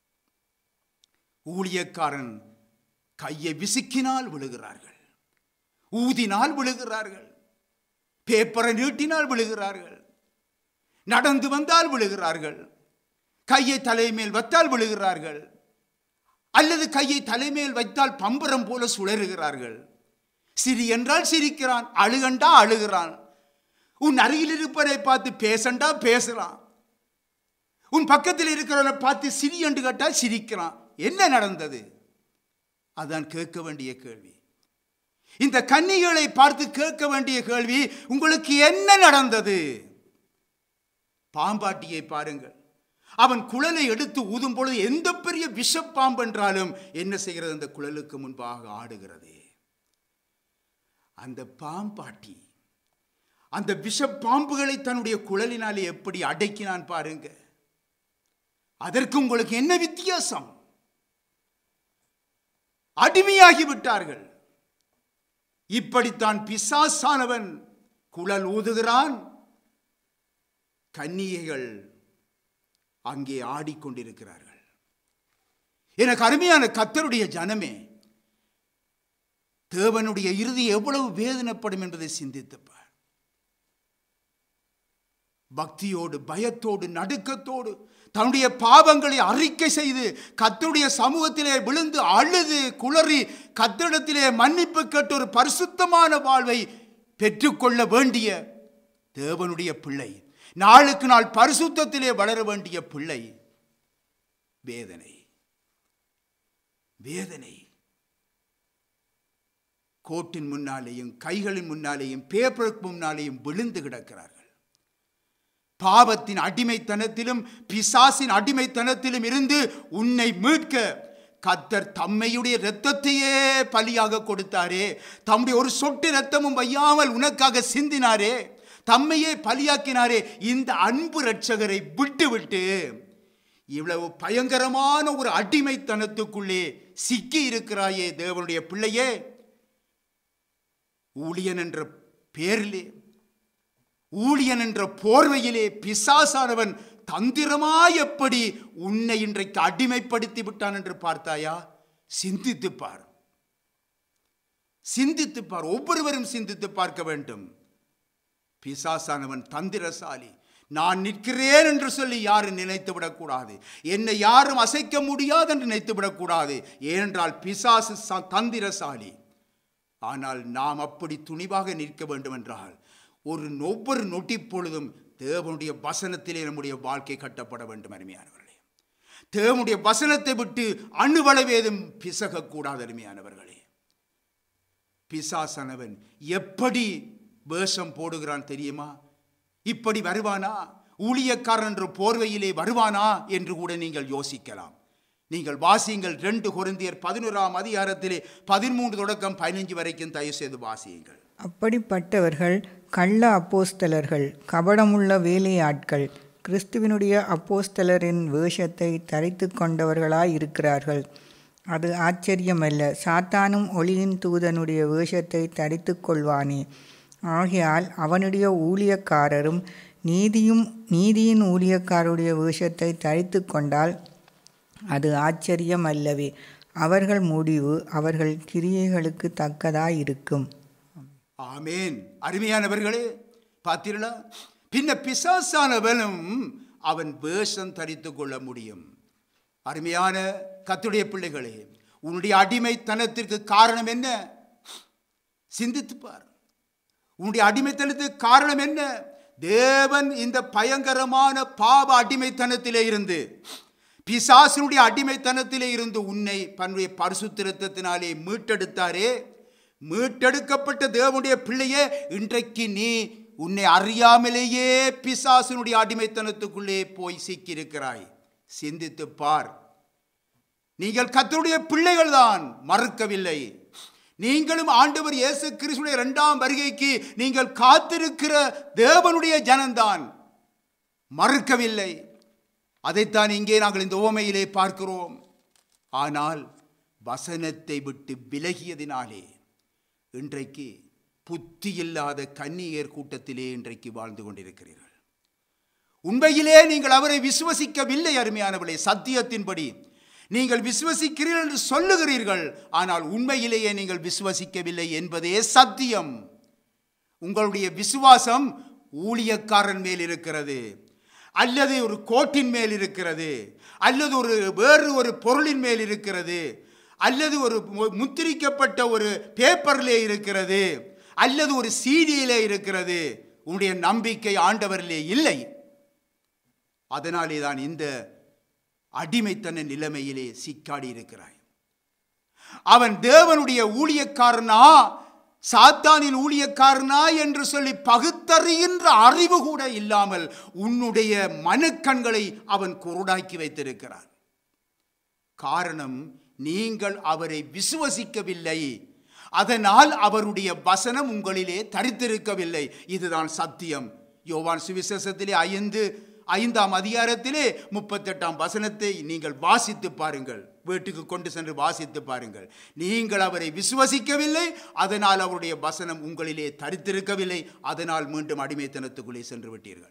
ஊழியக்காரன் கையை விசுக்கினால் விழுகிறார்கள் ஊதினால் விழுகிறார்கள் பேப்பரை நீட்டினால் விழுகிறார்கள் நடந்து வந்தால் விழுகிறார்கள் கையை தலைமேல் வைத்தால் விழுகிறார்கள் அல்லது கையை தலைமேல் வைத்தால் பம்பரம் போல சுழறுகிறார்கள் சிரி என்றால் சிரிக்கிறான் அழுகண்டா அழுகிறான் உன் அருகில் இருப்பதை பார்த்து பேசண்டா பேசுறான் உன் பக்கத்தில் இருக்கிறவனை பார்த்து சிரி என்று கேட்டால் சிரிக்கிறான் என்ன நடந்தது அதான் கேட்க வேண்டிய கேள்வி இந்த கன்னிகளை பார்த்து கேட்க வேண்டிய கேள்வி உங்களுக்கு என்ன நடந்தது பாம்பாட்டியை பாருங்கள் அவன் குழலை எடுத்து ஊதும் பொழுது எந்த பெரிய விஷப்பாம்பு என்றாலும் என்ன செய்கிறது அந்த குழலுக்கு முன்பாக ஆடுகிறது அந்த பாம்பாட்டி அந்த விஷப்பாம்புகளை தன்னுடைய குழலினாலே எப்படி அடக்கினான் பாருங்க அதற்கு உங்களுக்கு என்ன வித்தியாசம் அடிமையாகி விட்டார்கள் இப்படித்தான் பிசாசானவன் குழல் ஊதுகிறான் கன்னிகைகள் அங்கே ஆடிக்கொண்டிருக்கிறார்கள் எனக்கு அருமையான கத்தருடைய ஜனமே தேவனுடைய இறுதி எவ்வளவு வேதனைப்படும் என்பதை சிந்தித்துப்பார் பக்தியோடு பயத்தோடு நடுக்கத்தோடு தன்னுடைய பாவங்களை அறிக்கை செய்து கத்தருடைய சமூகத்திலே விழுந்து அழுது குளறி கத்தரிடத்திலே மன்னிப்பு கேட்டு ஒரு பரிசுத்தமான வாழ்வை பெற்றுக்கொள்ள வேண்டிய தேவனுடைய பிள்ளை நாளுக்கு நாள் பரிசுத்தத்திலே வளர வேண்டிய பிள்ளை வேதனை வேதனை கோட்டின் முன்னாலேயும் கைகளின் முன்னாலேயும் பேப்பருக்கு முன்னாலேயும் விழுந்து கிடக்கிறார்கள் பாவத்தின் அடிமைத்தனத்திலும் பிசாசின் அடிமைத்தனத்திலும் இருந்து உன்னை மீட்க கத்தர் தம்மையுடைய இரத்தத்தையே பலியாக கொடுத்தாரே தம்முடைய ஒரு சொட்டு இரத்தமும் வையாமல் உனக்காக சிந்தினாரே தம்மையே பலியாக்கினாரே இந்த அன்பு ரட்சகரை விட்டு விட்டு இவ்வளவு பயங்கரமான ஒரு அடிமைத்தனத்துக்குள்ளே சிக்கி இருக்கிறாயே தேவனுடைய பிள்ளையே ஊழியன் என்ற பேரிலே ஊழியன் என்ற போர்வையிலே பிசாசானவன் தந்திரமாய் எப்படி உன்னை இன்றைக்கு அடிமைப்படுத்தி விட்டான் என்று பார்த்தாயா சிந்தித்து பார் சிந்தித்து பார் ஒவ்வொருவரும் சிந்தித்து பார்க்க வேண்டும் பிசாசானவன் தந்திரசாலி நான் நிற்கிறேன் என்று சொல்லி யாரும் நினைத்து விடக்கூடாது என்னை யாரும் அசைக்க முடியாது என்று நினைத்து விடக்கூடாது ஏனென்றால் பிசாசு ச- தந்திரசாலி ஆனால் நாம் அப்படி துணிவாக நிற்க வேண்டும் என்றால் ஒரு ஒவ்வொரு நொட்டி பொழுதும் தேவனுடைய வசனத்திலே நம்முடைய வாழ்க்கை கட்டப்பட வேண்டும் அருமையானவர்களே தேவனுடைய வசனத்தை விட்டு அணுவளவேதும் பிசகக்கூடாது அருமையானவர்களே பிசாசனவன் எப்படி வேஷம் போடுகிறான் தெரியுமா இப்படி வருவானா ஊழியக்காரன் என்ற போர்வையிலே வருவானா என்று கூட நீங்கள் யோசிக்கலாம் நீங்கள் வாசியுங்கள் ரெண்டு கொரிந்தியர் பதினோராம் அதிகாரத்திலே பதிமூன்று தொடக்கம் பதினைஞ்சு வரைக்கும் தயவு செய்து வாசியுங்கள் அப்படிப்பட்டவர்கள் கள்ள அப்போஸ்தலர்கள் கபடமுள்ள வேலையாட்கள் கிறிஸ்துவினுடைய அப்போஸ்தலரின் வேஷத்தை தரித்து கொண்டவர்களாய் இருக்கிறார்கள் அது ஆச்சரியமல்ல சாத்தானும் ஒளியின் தூதனுடைய வேஷத்தை தரித்து கொள்வானே ஆகையால் அவனுடைய ஊழியக்காரரும் நீதியும் நீதியின் ஊழியக்காரருடைய வேஷத்தை தரித்து கொண்டால் அது ஆச்சரியம் அல்லவே அவர்கள் முடிவு அவர்கள் கிரியைகளுக்கு தக்கதாயிருக்கும் ஆமேன் அருமையானவர்களே பார்த்தீர்களா பின்ன பிசாசானவனும் அவன் வேஷம் தரித்து கொள்ள முடியும் அருமையான கத்துடைய பிள்ளைகளே உன்னுடைய அடிமைத்தனத்திற்கு காரணம் என்ன சிந்தித்துப் பார் உன்னுடைய அடிமைத்தனத்துக்கு காரணம் என்ன தேவன் இந்த பயங்கரமான பாவ அடிமைத்தனத்திலே இருந்து பிசாசினுடைய அடிமைத்தனத்திலே இருந்து உன்னை தன்னுடைய பரிசுத்திரத்தினாலே மீட்டெடுத்தாரே மீட்டெடுக்கப்பட்ட தேவனுடைய பிள்ளையே இன்றைக்கு நீ உன்னை அறியாமலேயே பிசாசினுடைய அடிமைத்தனத்துக்குள்ளே போய் சிக்கியிருக்கிறாய் சிந்தித்து பார் நீங்கள் கர்த்தருடைய பிள்ளைகள் தான் மறுக்கவில்லை நீங்களும் ஆண்டவர் இயேசு கிறிஸ்துடைய இரண்டாம் வருகைக்கு நீங்கள் காத்திருக்கிற தேவனுடைய ஜனம்தான் மறுக்கவில்லை அதைத்தான் இங்கே நாங்கள் இந்த உவமையிலே பார்க்கிறோம் ஆனால் வசனத்தை விட்டு விலகியதினாலே இன்றைக்கு புத்தி இல்லாத கன்னியர் கூட்டத்திலே இன்றைக்கு வாழ்ந்து கொண்டிருக்கிறீர்கள் உண்மையிலே நீங்கள் அவரை விசுவசிக்கவில்லை அருமையானவளே சத்தியத்தின்படி நீங்கள் விசுவசிக்கிறீர்கள் என்று சொல்லுகிறீர்கள் ஆனால் உண்மையிலேயே நீங்கள் விசுவசிக்கவில்லை என்பதே சத்தியம் உங்களுடைய விசுவாசம் ஊழியக்காரன் மேல் இருக்கிறது அல்லது ஒரு கோட்டின் மேல் இருக்கிறது அல்லது ஒரு வேறு ஒரு பொருளின் மேல் இருக்கிறது அல்லது ஒரு மு- முத்திரிக்கப்பட்ட ஒரு பேப்பரிலே இருக்கிறது அல்லது ஒரு சீடியிலே இருக்கிறது உன்னுடைய நம்பிக்கை ஆண்டவரிலே இல்லை அதனாலே தான் இந்த அடிமைத்தன நிலைமையிலே சிக்காடி இருக்கிறாய் அவன் தேவனுடைய ஊழியக்காரனா சாத்தானின் ஊழியக்காரனா என்று சொல்லி பகுத்தறிகின்ற அறிவு கூட இல்லாமல் உன்னுடைய மனக்கண்களை அவன் குருடாக்கி வைத்திருக்கிறான் காரணம் நீங்கள் அவரை விசுவசிக்கவில்லை அதனால் அவருடைய வசனம் உங்களிலே தரித்திருக்கவில்லை இதுதான் சத்தியம் யோவான் சுவிசேஷத்திலே ஐந்து ஐந்தாம் அதிகாரத்திலே முப்பத்தெட்டாம் வசனத்தை நீங்கள் வாசித்து பாருங்கள் வீட்டுக்கு கொண்டு சென்று வாசித்து பாருங்கள் நீங்கள் அவரை விசுவசிக்கவில்லை அதனால் அவருடைய வசனம் உங்களிலே தரித்திருக்கவில்லை அதனால் மீண்டும் அடிமைத்தனத்துக்குள்ளே சென்று விட்டீர்கள்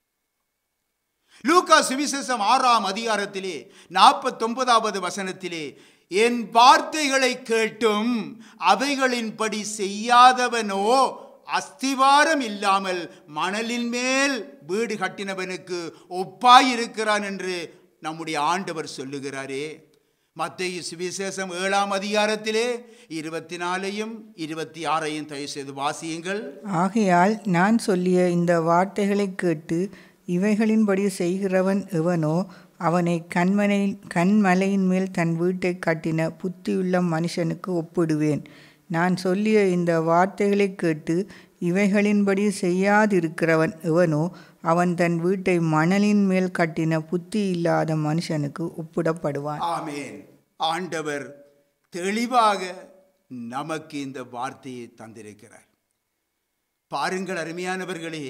லூக்கா சுவிசேஷம் ஆறாம் அதிகாரத்திலே நாற்பத்தொன்பதாவது வசனத்திலே என் வார்த்தைகளை கேட்டும் அவைகளின்படி செய்யாதவனோ அஸ்திவாரம் இல்லாமல் மணலின் மேல் வீடு கட்டினவனுக்கு ஒப்பாயிருக்கிறான் என்று நம்முடைய ஆண்டவர் சொல்லுகிறாரே மத்திய சுவிசேஷம் ஏழாம் அதிகாரத்திலே இருபத்தி நாலையும் இருபத்தி ஆறையும் தயவு செய்து வாசியுங்கள் ஆகையால் நான் சொல்லிய இந்த வார்த்தைகளைக் கேட்டு இவைகளின்படி செய்கிறவன் எவனோ அவனை கண்மனை கண்மலையின் மேல் தன் வீட்டை கட்டின புத்தியுள்ள மனுஷனுக்கு ஒப்பிடுவேன் நான் சொல்லிய இந்த வார்த்தைகளைக் கேட்டு இவைகளின்படி செய்யாதிருக்கிறவன் எவனோ அவன் தன் வீட்டை மணலின் மேல் கட்டின புத்தி இல்லாத மனுஷனுக்கு ஒப்பிடப்படுவான் ஆமேன் ஆண்டவர் தெளிவாக நமக்கு இந்த வார்த்தையை தந்திருக்கிறார் பாருங்கள் அருமையானவர்களே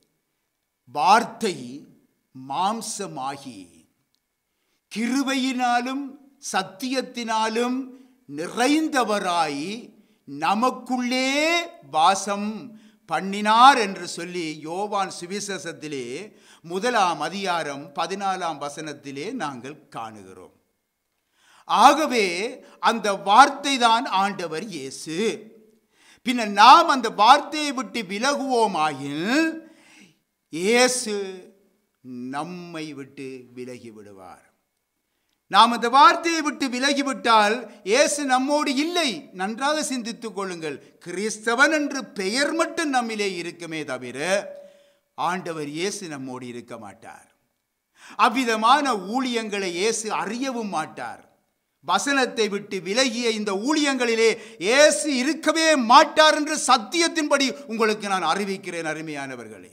வார்த்தை மாம்சமாகி கிருபையினாலும் சத்தியத்தினாலும் நிறைந்தவராய் நமக்குள்ளே வாசம் பண்ணினார் என்று சொல்லி யோவான் சுவிசேஷத்திலே முதலாம் அதிகாரம் பதினாலாம் வசனத்திலே நாங்கள் காணுகிறோம் ஆகவே அந்த வார்த்தை தான் ஆண்டவர் இயேசு பின்ன நாம் அந்த வார்த்தையை விட்டு விலகுவோமாயின் இயேசு நம்மை விட்டு விலகி விடுவார் நாம் அந்த வார்த்தையை விட்டு விலகிவிட்டால் இயேசு நம்மோடு இல்லை நன்றாக சிந்தித்துக் கொள்ளுங்கள் கிறிஸ்தவன் என்று பெயர் மட்டும் நம்மிலே இருக்குமே தவிர ஆண்டவர் இயேசு நம்மோடு இருக்க மாட்டார் அவ்விதமான ஊழியங்களை இயேசு அறியவும் மாட்டார் வசனத்தை விட்டு விலகிய இந்த ஊழியங்களிலே இயேசு இருக்கவே மாட்டார் என்று சத்தியத்தின்படி உங்களுக்கு நான் அறிவிக்கிறேன் அருமையானவர்களே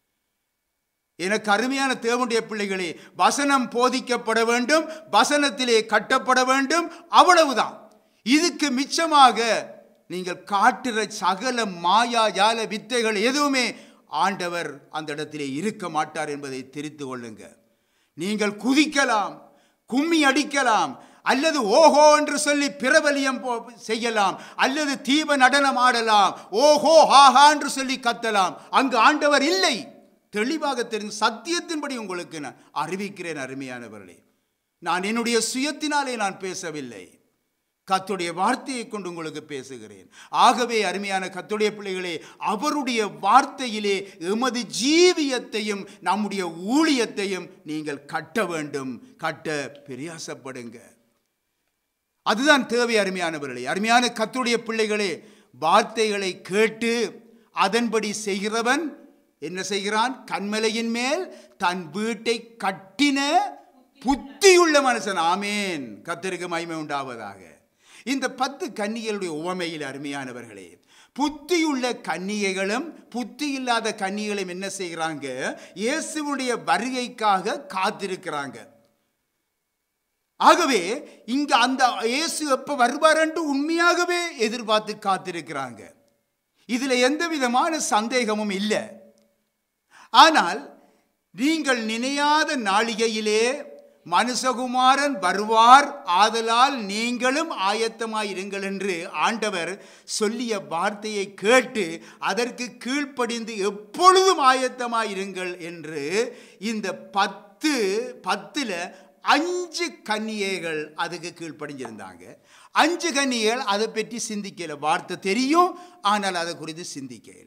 எனக்கு அருமையான தேவனுடைய பிள்ளைகளே வசனம் போதிக்கப்பட வேண்டும் வசனத்திலே கட்டப்பட வேண்டும் அவ்வளவுதான் இதுக்கு மிச்சமாக நீங்கள் காட்டுற சகல மாயா ஜால வித்தைகள் எதுவுமே ஆண்டவர் அந்த இடத்திலே இருக்க மாட்டார் என்பதை தெரிந்து கொள்ளுங்க நீங்கள் குதிக்கலாம் கும்மி அடிக்கலாம் அல்லது ஓஹோ என்று சொல்லி பிரபலியம் போ- செய்யலாம் அல்லது தீப நடனம் ஆடலாம் ஓஹோ ஹாஹா என்று சொல்லி கத்தலாம் அங்கு ஆண்டவர் இல்லை தெளிவாக தெரிந்து சத்தியத்தின்படி உங்களுக்கு நான் அறிவிக்கிறேன் அருமையானவர்களே நான் என்னுடைய சுயத்தினாலே நான் பேசவில்லை கத்துடைய வார்த்தையை கொண்டு உங்களுக்கு பேசுகிறேன் ஆகவே அருமையான கத்துடைய பிள்ளைகளே அவருடைய வார்த்தையிலே எமது ஜீவியத்தையும் நம்முடைய ஊழியத்தையும் நீங்கள் கட்ட வேண்டும் கட்ட பிரயாசப்படுங்க அதுதான் தேவை அருமையானவர்களே அருமையான கத்துடைய பிள்ளைகளே வார்த்தைகளை கேட்டு அதன்படி செய்கிறவன் என்ன செய்கிறான் கண்மலையின் மேல் தன் வீட்டை கட்டின புத்தியுள்ள மனுஷன் ஆமேன் கத்தருக்கு மகிமை உண்டாவதாக இந்த பத்து கன்னிகளுடைய உவமையில் அருமையானவர்களே புத்தியுள்ள கன்னிகைகளும் புத்தி இல்லாத கன்னிகளும் என்ன செய்கிறாங்க இயேசுவுடைய வருகைக்காக காத்திருக்கிறாங்க ஆகவே இங்க அந்த இயேசு எப்ப வருவார் என்று உண்மையாகவே எதிர்பார்த்து காத்திருக்கிறாங்க இதுல எந்த விதமான சந்தேகமும் இல்லை ஆனால் நீங்கள் நினையாத நாளிகையிலே மனுஷகுமாரன் வருவார் ஆதலால் நீங்களும் ஆயத்தமாயிருங்கள் என்று ஆண்டவர் சொல்லிய வார்த்தையை கேட்டு அதற்கு கீழ்ப்படிந்து எப்பொழுதும் ஆயத்தமாயிருங்கள் என்று இந்த பத்து பத்தில் அஞ்சு கன்னிகைகள் அதுக்கு கீழ்ப்படிஞ்சிருந்தாங்க அஞ்சு கன்னிகைகள் அதை பற்றி சிந்திக்கல வார்த்தை தெரியும் ஆனால் அதை குறித்து சிந்திக்கல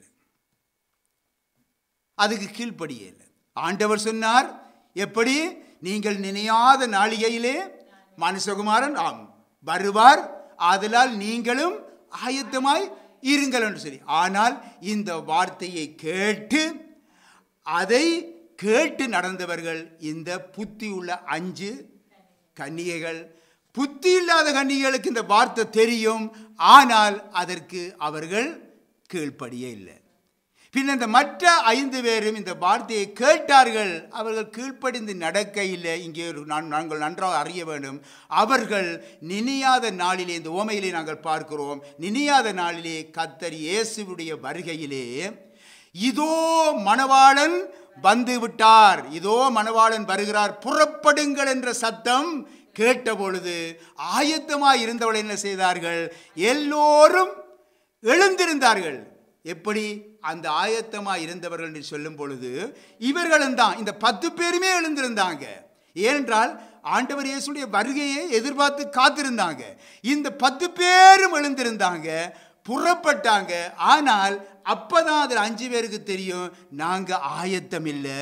அதுக்கு கீழ்ப்படியல ஆண்டவர் சொன்னார் எப்படி நீங்கள் நினையாத நாளிகையிலே மனுஷகுமாரன் ஆம் வருவார் ஆதலால் நீங்களும் ஆயத்தமாய் இருங்கள் என்று சொல்லி ஆனால் இந்த வார்த்தையை கேட்டு அதை கேட்டு நடந்தவர்கள் இந்த புத்தி உள்ள அஞ்சு கன்னிகைகள் புத்தி இல்லாத கன்னிகைகளுக்கு இந்த வார்த்தை தெரியும் ஆனால் அதற்கு அவர்கள் கீழ்ப்படியே இல்லை பின் இந்த மற்ற ஐந்து பேரும் இந்த வார்த்தையை கேட்டார்கள் அவர்கள் கீழ்ப்படிந்து நடக்கையில் இங்கே ஒரு நான் நாங்கள் நன்றாக அறிய வேண்டும் அவர்கள் நினையாத நாளிலே இந்த ஓமையிலே நாங்கள் பார்க்கிறோம் நினையாத நாளிலே கத்தர் இயேசுவுடைய வருகையிலே இதோ மணவாளன் வந்து விட்டார் இதோ மணவாளன் வருகிறார் புறப்படுங்கள் என்ற சத்தம் கேட்ட பொழுது ஆயத்தமாய் இருந்தவள் என்ன செய்தார்கள் எல்லோரும் எழுந்திருந்தார்கள் எப்படி அந்த ஆயத்தமாக இருந்தவர்கள் என்று சொல்லும் பொழுது இவர்களும் தான் இந்த பத்து பேருமே எழுந்திருந்தாங்க ஏனென்றால் ஆண்டவர் இயேசுடைய வருகையை எதிர்பார்த்து காத்திருந்தாங்க இந்த பத்து பேரும் எழுந்திருந்தாங்க புறப்பட்டாங்க ஆனால் அப்பதான் அதில் அஞ்சு பேருக்கு தெரியும் நாங்க ஆயத்தம் இல்லை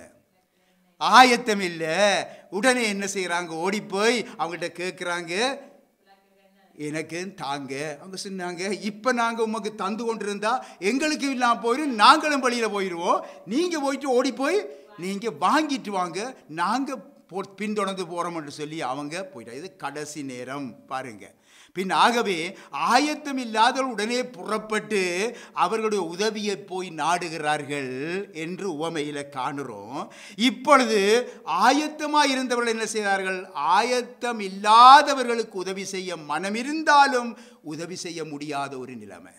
ஆயத்தம் இல்லை உடனே என்ன செய்கிறாங்க ஓடி போய் அவங்கள்ட்ட கேட்குறாங்க எனக்கு தாங்க அவங்க சொன்னாங்க இப்போ நாங்கள் உமக்கு தந்து கொண்டிருந்தா எங்களுக்கு இல்லாமல் போயிடும் நாங்களும் வழியில் போயிடுவோம் நீங்கள் போயிட்டு ஓடி போய் நீங்கள் வாங்கிட்டு வாங்க நாங்கள் போ பின்தொடர்ந்து போகிறோம் என்று சொல்லி அவங்க போயிட்டா இது கடைசி நேரம் பாருங்க பின் ஆகவே ஆயத்தம் இல்லாதவர்கள் உடனே புறப்பட்டு அவர்களுடைய உதவியை போய் நாடுகிறார்கள் என்று உவமையில் காணுறோம் இப்பொழுது ஆயத்தமாக இருந்தவர்கள் என்ன செய்தார்கள் ஆயத்தம் இல்லாதவர்களுக்கு உதவி செய்ய மனம் இருந்தாலும் உதவி செய்ய முடியாத ஒரு நிலைமை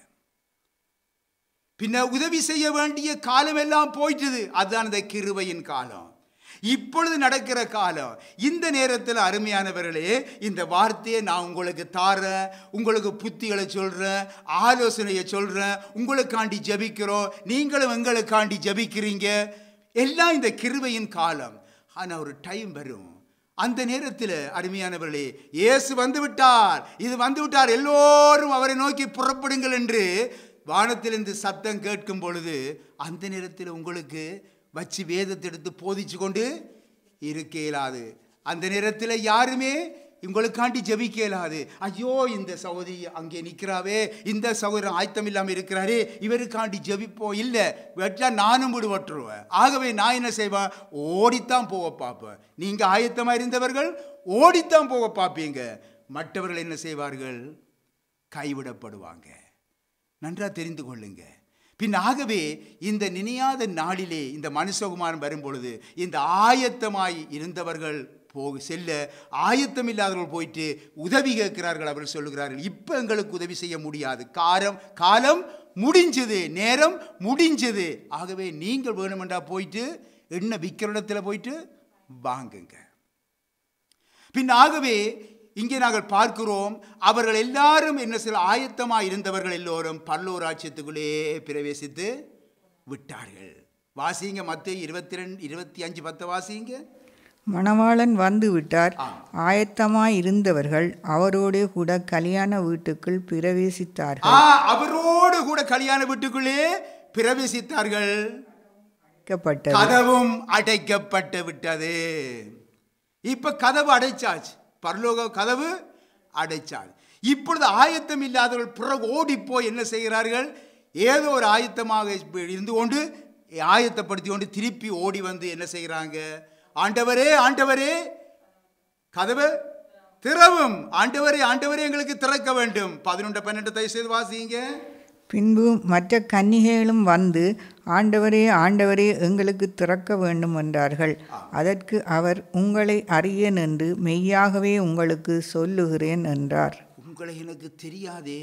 பின்ன உதவி செய்ய வேண்டிய காலம் எல்லாம் போயிட்டுது அதுதான் இந்த கிருபையின் காலம் இப்பொழுது நடக்கிற காலம் இந்த நேரத்தில் அருமையானவர்களே இந்த வார்த்தையை நான் உங்களுக்கு தாரேன் உங்களுக்கு புத்திகளை சொல்கிறேன் ஆலோசனையை சொல்கிறேன் உங்களுக்காண்டி ஜபிக்கிறோம் நீங்களும் எங்களுக்காண்டி ஜபிக்கிறீங்க எல்லாம் இந்த கிருபையின் காலம் ஆனால் ஒரு டைம் வரும் அந்த நேரத்தில் அருமையானவர்களே இயேசு வந்து விட்டார் இது வந்து விட்டார் எல்லோரும் அவரை நோக்கி புறப்படுங்கள் என்று வானத்திலிருந்து சத்தம் கேட்கும் பொழுது அந்த நேரத்தில் உங்களுக்கு வச்சு வேதத்தை எடுத்து போதிச்சு கொண்டு இருக்க இயலாது அந்த நேரத்தில் யாருமே உங்களுக்காண்டி ஜெபிக்க இயலாது ஐயோ இந்த சகோதரி அங்கே நிற்கிறாவே இந்த சகோதரன் ஆயத்தம் இல்லாமல் இருக்கிறாரே இவருக்காண்டி ஜெபிப்போ இல்லை வெட்டா நானும் விடுபட்டுருவேன் ஆகவே நான் என்ன செய்வேன் ஓடித்தான் போக பார்ப்பேன் நீங்கள் ஆயத்தமாக இருந்தவர்கள் ஓடித்தான் போக பார்ப்பீங்க மற்றவர்கள் என்ன செய்வார்கள் கைவிடப்படுவாங்க நன்றா தெரிந்து கொள்ளுங்க பின் ஆகவே இந்த நினையாத நாளிலே இந்த மனுஷகுமாரன் வரும் பொழுது இந்த ஆயத்தமாய் இருந்தவர்கள் போக செல்ல ஆயத்தம் இல்லாதவர்கள் போயிட்டு உதவி கேட்கிறார்கள் அவர்கள் சொல்லுகிறார்கள் இப்போ எங்களுக்கு உதவி செய்ய முடியாது காரம் காலம் முடிஞ்சது நேரம் முடிஞ்சது ஆகவே நீங்கள் வேணுமெண்டா போயிட்டு என்ன விற்கிற இடத்துல போயிட்டு வாங்குங்க பின் ஆகவே இங்கே நாங்கள் பார்க்கிறோம் அவர்கள் எல்லாரும் என்ன சில ஆயத்தமாக இருந்தவர்கள் எல்லோரும் பல்லோராட்சியத்துக்குள்ளே பிரவேசித்து விட்டார்கள் வாசிங்க மத்திய இருபத்தி ரெண்டு இருபத்தி அஞ்சு பத்து வாசிங்க மணவாளன் வந்து விட்டார் ஆயத்தமாய் இருந்தவர்கள் அவரோடே கூட கல்யாண வீட்டுக்குள் பிரவேசித்தார்கள் ஆ அவரோடு கூட கல்யாண வீட்டுக்குள்ளே பிரவேசித்தார்கள் அடைக்கப்பட்டது கதவும் அடைக்கப்பட்டு விட்டது இப்ப கதவு அடைச்சாச்சு பரலோக கதவு அடைச்சாது இப்பொழுது ஆயத்தம் இல்லாதவர்கள் பிறகு ஓடிப்போய் என்ன செய்கிறார்கள் ஏதோ ஒரு ஆயத்தமாக இருந்து கொண்டு ஆயத்தப்படுத்தி கொண்டு திருப்பி ஓடி வந்து என்ன செய்கிறாங்க ஆண்டவரே ஆண்டவரே கதவு திறவும் ஆண்டவரே ஆண்டவரே எங்களுக்கு திறக்க வேண்டும் பதினொன்று பன்னெண்டு தயவு செய்து வாசிங்க பின்பு மற்ற கன்னிகைகளும் வந்து ஆண்டவரே ஆண்டவரே எங்களுக்கு திறக்க வேண்டும் என்றார்கள் அதற்கு அவர் உங்களை அறியேன் என்று மெய்யாகவே உங்களுக்கு சொல்லுகிறேன் என்றார் உங்களை எனக்கு தெரியாதே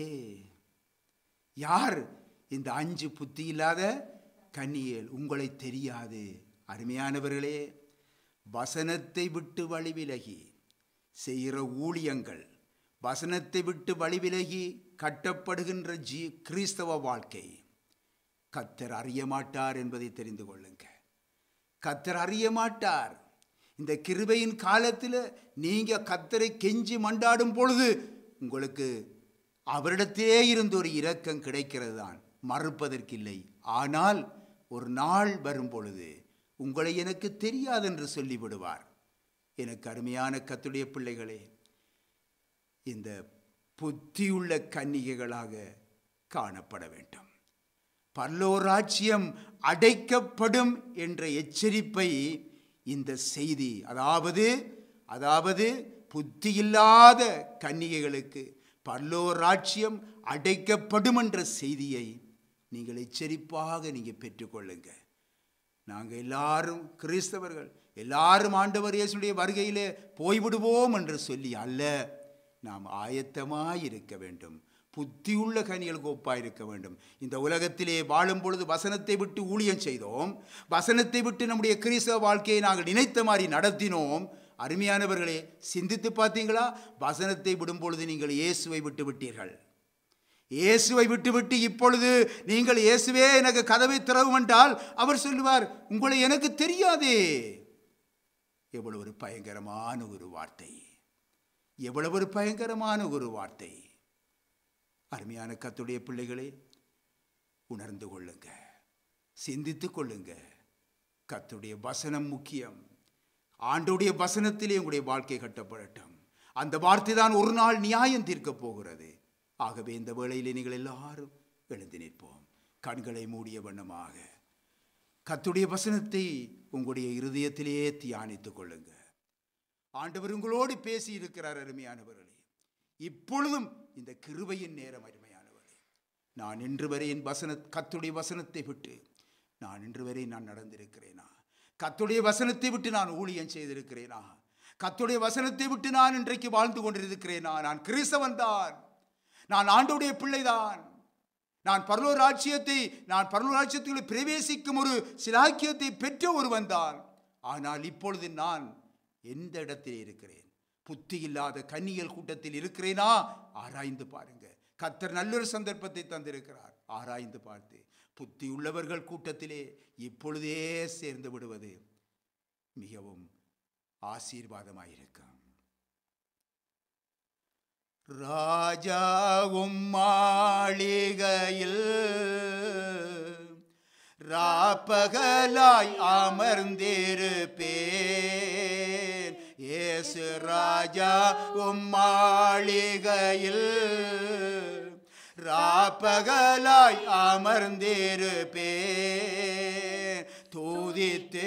யார் இந்த அஞ்சு புத்தி இல்லாத கன்னியேல் உங்களை தெரியாது அருமையானவர்களே வசனத்தை விட்டு வழி விலகி செய்கிற ஊழியங்கள் வசனத்தை விட்டு வழி விலகி கட்டப்படுகின்ற ஜீ கிறிஸ்தவ வாழ்க்கை கத்தர் அறிய மாட்டார் என்பதை தெரிந்து கொள்ளுங்க கத்தர் அறிய மாட்டார் இந்த கிருபையின் காலத்தில் நீங்க கத்தரை கெஞ்சி மண்டாடும் பொழுது உங்களுக்கு அவரிடத்திலே இருந்து ஒரு இரக்கம் கிடைக்கிறது தான் மறுப்பதற்கில்லை ஆனால் ஒரு நாள் வரும் பொழுது உங்களை எனக்கு தெரியாதென்று சொல்லிவிடுவார் எனக்கு அருமையான கத்துடைய பிள்ளைகளே இந்த புத்தியுள்ள கன்னிகைகளாக காணப்பட வேண்டும் பல்லோராட்சியம் அடைக்கப்படும் என்ற எச்சரிப்பை இந்த செய்தி அதாவது அதாவது புத்தியில்லாத கன்னிகைகளுக்கு பல்லோராட்சியம் அடைக்கப்படும் என்ற செய்தியை நீங்கள் எச்சரிப்பாக நீங்கள் பெற்றுக்கொள்ளுங்க நாங்கள் எல்லாரும் கிறிஸ்தவர்கள் எல்லாரும் ஆண்டவர் இயேசுடைய வருகையிலே போய்விடுவோம் என்று சொல்லி அல்ல நாம் ஆயத்தமாய் இருக்க வேண்டும் புத்தியுள்ள கனிகளுக்கு ஒப்பாயிருக்க வேண்டும் இந்த உலகத்திலே வாழும் பொழுது வசனத்தை விட்டு ஊழியம் செய்தோம் வசனத்தை விட்டு நம்முடைய கிறிஸ்தவ வாழ்க்கையை நாங்கள் நினைத்த மாதிரி நடத்தினோம் அருமையானவர்களே சிந்தித்து பார்த்தீங்களா வசனத்தை விடும் பொழுது நீங்கள் இயேசுவை விட்டு விட்டீர்கள் இயேசுவை விட்டுவிட்டு இப்பொழுது நீங்கள் இயேசுவே எனக்கு கதவை திறவும் என்றால் அவர் சொல்லுவார் உங்களை எனக்கு தெரியாதே எவ்வளவு ஒரு பயங்கரமான ஒரு வார்த்தை எவ்வளவு ஒரு பயங்கரமான ஒரு வார்த்தை அருமையான கத்துடைய பிள்ளைகளே உணர்ந்து கொள்ளுங்க சிந்தித்து கொள்ளுங்க கத்துடைய வசனம் முக்கியம் ஆண்டுடைய வசனத்திலே உங்களுடைய வாழ்க்கை கட்டப்படட்டும் அந்த வார்த்தை தான் ஒரு நாள் நியாயம் தீர்க்கப் போகிறது ஆகவே இந்த வேளையிலே நீங்கள் எல்லாரும் எழுந்து நிற்போம் கண்களை மூடிய வண்ணமாக கத்துடைய வசனத்தை உங்களுடைய இருதயத்திலேயே தியானித்துக் கொள்ளுங்க ஆண்டவர் உங்களோடு பேசி இருக்கிறார் அருமையானவர்களே இப்பொழுதும் இந்த கிருபையின் நேரம் அருமையானவர்களே நான் இன்று வரை என் வசன கத்துடைய வசனத்தை விட்டு நான் இன்று வரை நான் நடந்திருக்கிறேனா கத்துடைய வசனத்தை விட்டு நான் ஊழியம் செய்திருக்கிறேனா கத்துடைய வசனத்தை விட்டு நான் இன்றைக்கு வாழ்ந்து கொண்டிருக்கிறேனா நான் கிறிஸ்தவன் தான் நான் ஆண்டோடைய பிள்ளைதான் நான் பரலோர் ராட்சியத்தை நான் பரலோர் ராட்சியத்துக்குள்ளே பிரவேசிக்கும் ஒரு சிலாக்கியத்தை பெற்ற ஒருவன் தான் ஆனால் இப்பொழுது நான் எந்த இடத்தில் இருக்கிறேன் புத்தி இல்லாத கன்னியல் கூட்டத்தில் இருக்கிறேனா ஆராய்ந்து பாருங்க கத்தர் நல்லொரு சந்தர்ப்பத்தை தந்திருக்கிறார் ஆராய்ந்து பார்த்து புத்தி உள்ளவர்கள் கூட்டத்திலே இப்பொழுதே சேர்ந்து விடுவது மிகவும் ஆசீர்வாதமாயிருக்கும் ராஜாவும் மாளிகையில் ராப்பகலாய் அமர்ந்திருப்பேன் இயேசு ராஜா உம் மாளிகையில் ராப்பகலாய் அமர்ந்திருப்பேன் தூதித்து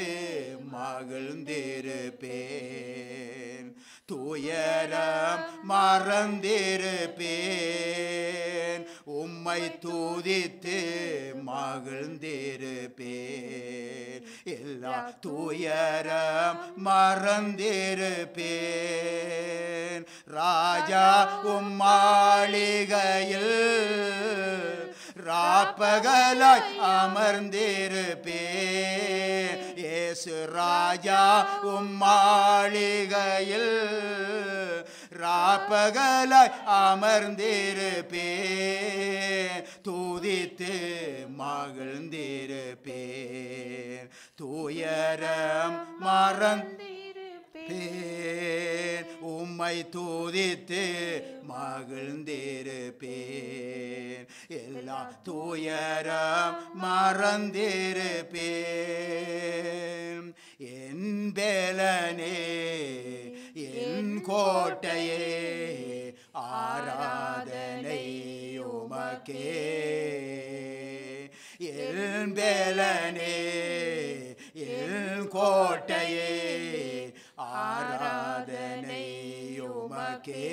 மகிழ்ந்திருப்பேன் துயரம் மறந்திருப்பேன் உம்மை தூதித்து மகிழ்ந்திருப்பேன் எல்லா துயரம் மறந்திருப்பேன் ராஜா உம் மாளிகையில் ராப்பகலாய் அமர்ந்திருப்பேன் இயேசு ராஜா உம் மாளிகையில் ராப்பகலாய் அமர்ந்திருப்பேன் தூதித்து மகிழ்ந்திருப்பேன் துயரம் மறந்திருப்பேன் உம்மை தூதித்து மகிழ்ந்திருப்பேன் எல்லா துயரம் மறந்திருப்பேன் என் பேலனே என் கோட்டையே ஆராதனை உமக்கே என் பேலனே என் கோட்டையே ஆராதனை உமக்கே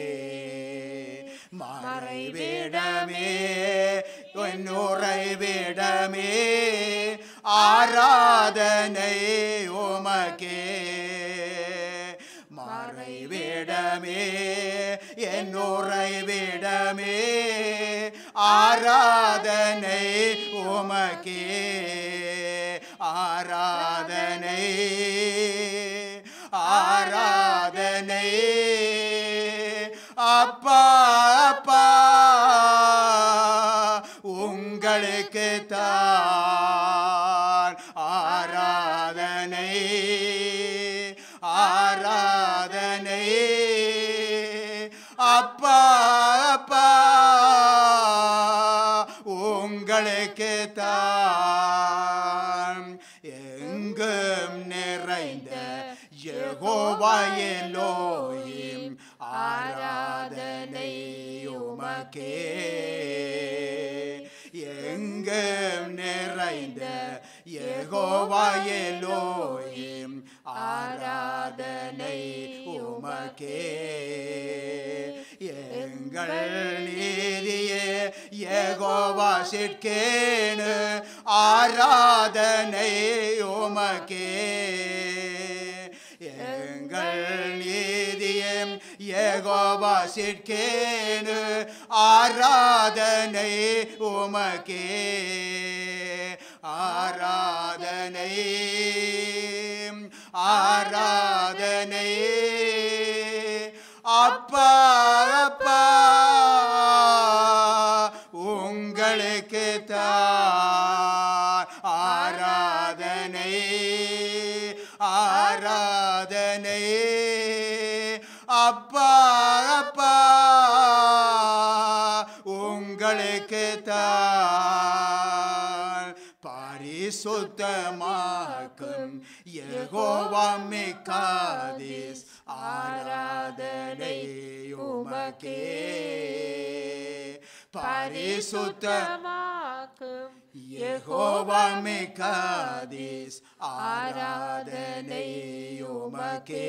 மறைவிடமே என் உறைவிடமே ஆராதனை உமக்கே மறைவிடமே என் உறைவிடமே ஆராதனை உமக்கே ஆராதனை ஆராதனை அப்பா அப்பா உங்களுக்கு தான் ஆராதனை ஆராதனை அப்பா அப்பா உங்களுக்கு தான் எங்கும் நிறைந்த யெகோவாயெலோயிம் ஆராதனை உமக்கே எங்கும் நிறைந்த யெகோவாயெலோயிம் ஆராதனை உமக்கே எங்கள் நீதியே யெகோவா சிற்கேனு ஆராதனை உமக்கே எங்கள் நீதியம் யெகோவா சிற்கேனு ஆராதனை உமக்கே ஆராதனை ஆராதனை அப்பா அப்பா உங்களுக்கு தான் ஆராதனை ஆராதனை அப்பா அப்பா உங்களுக்கு தான் பரிசுத்தமாக்கும் யெகோவாமே காதேஸ் ஆராதனை உமக்கே பரிசுத்தம் பரிசுத்தமாக்கும் யெகோவாமே காதேஸ் ஆராதனை உமக்கே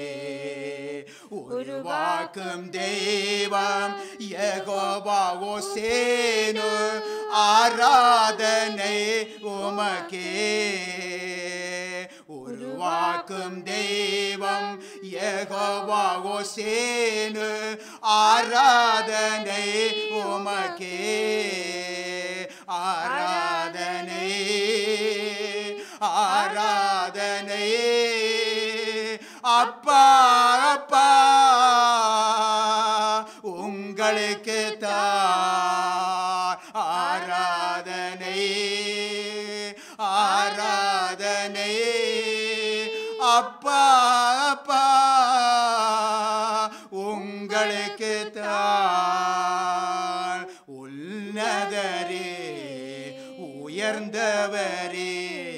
உருவாக்கும் தெய்வம் யெகோவா ஓசேனு ஆராதனை உமக்கே உருவாக்கும் தெய்வம் யெகோவா ஓசேனு ஆராதனை உமக்கே ஆராதனை ஆராதனை அப்பா அப்பா உங்களுக்கு தான் ஆராதனை ஆராதனை அப்பா அப்பா உங்களுக்கு தான் உன்னதரே உயர்ந்தவரே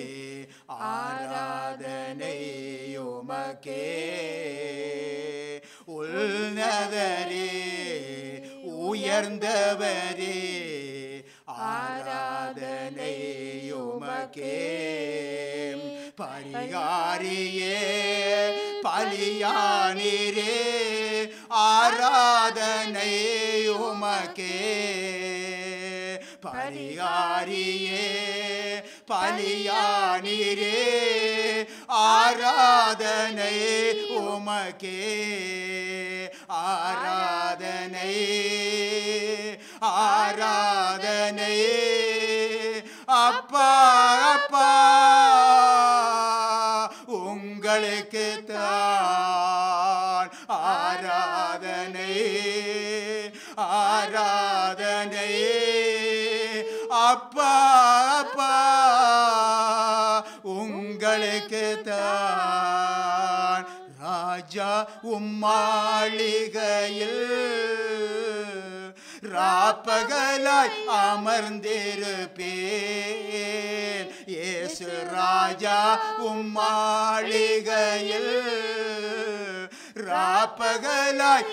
ஆராதனை உமக்கே உன்னதரே உயர்ந்தவரே ஆராதனை உமக்கே பரிகாரியே பலியானிரே ஆராதனை உமக்கே பரிகாரியே பலியானிரே ஆராதனை உமக்கே ஆராதனை ஆராதனை அப்பா அப்பா உங்களுக்கு தான் ஆராதனை ஆராதனை அப்பா அப்பா உங்களுக்கு தான் ராஜா உம்மாளிகையில் ராப்பகலாய் அமர்ந்திருப்பேன் இயேசு ராஜா உம்மாளிகையில் ராப்பகலாய்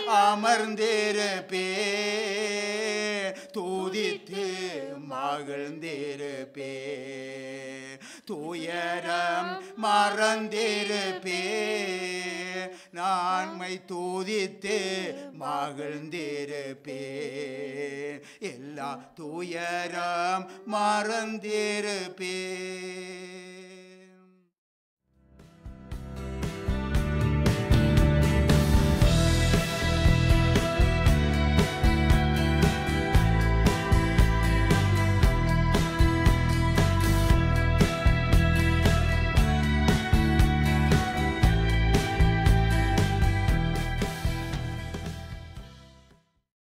அமர்ந்திருப்பேன் தூதித்து மகிழ்ந்திருப்பேன் துயரம் மறந்திருப்பேன் நான்மை தூதித்து மகிழ்ந்திருப்பேன் எல்லா துயரம் மறந்திருப்பேன்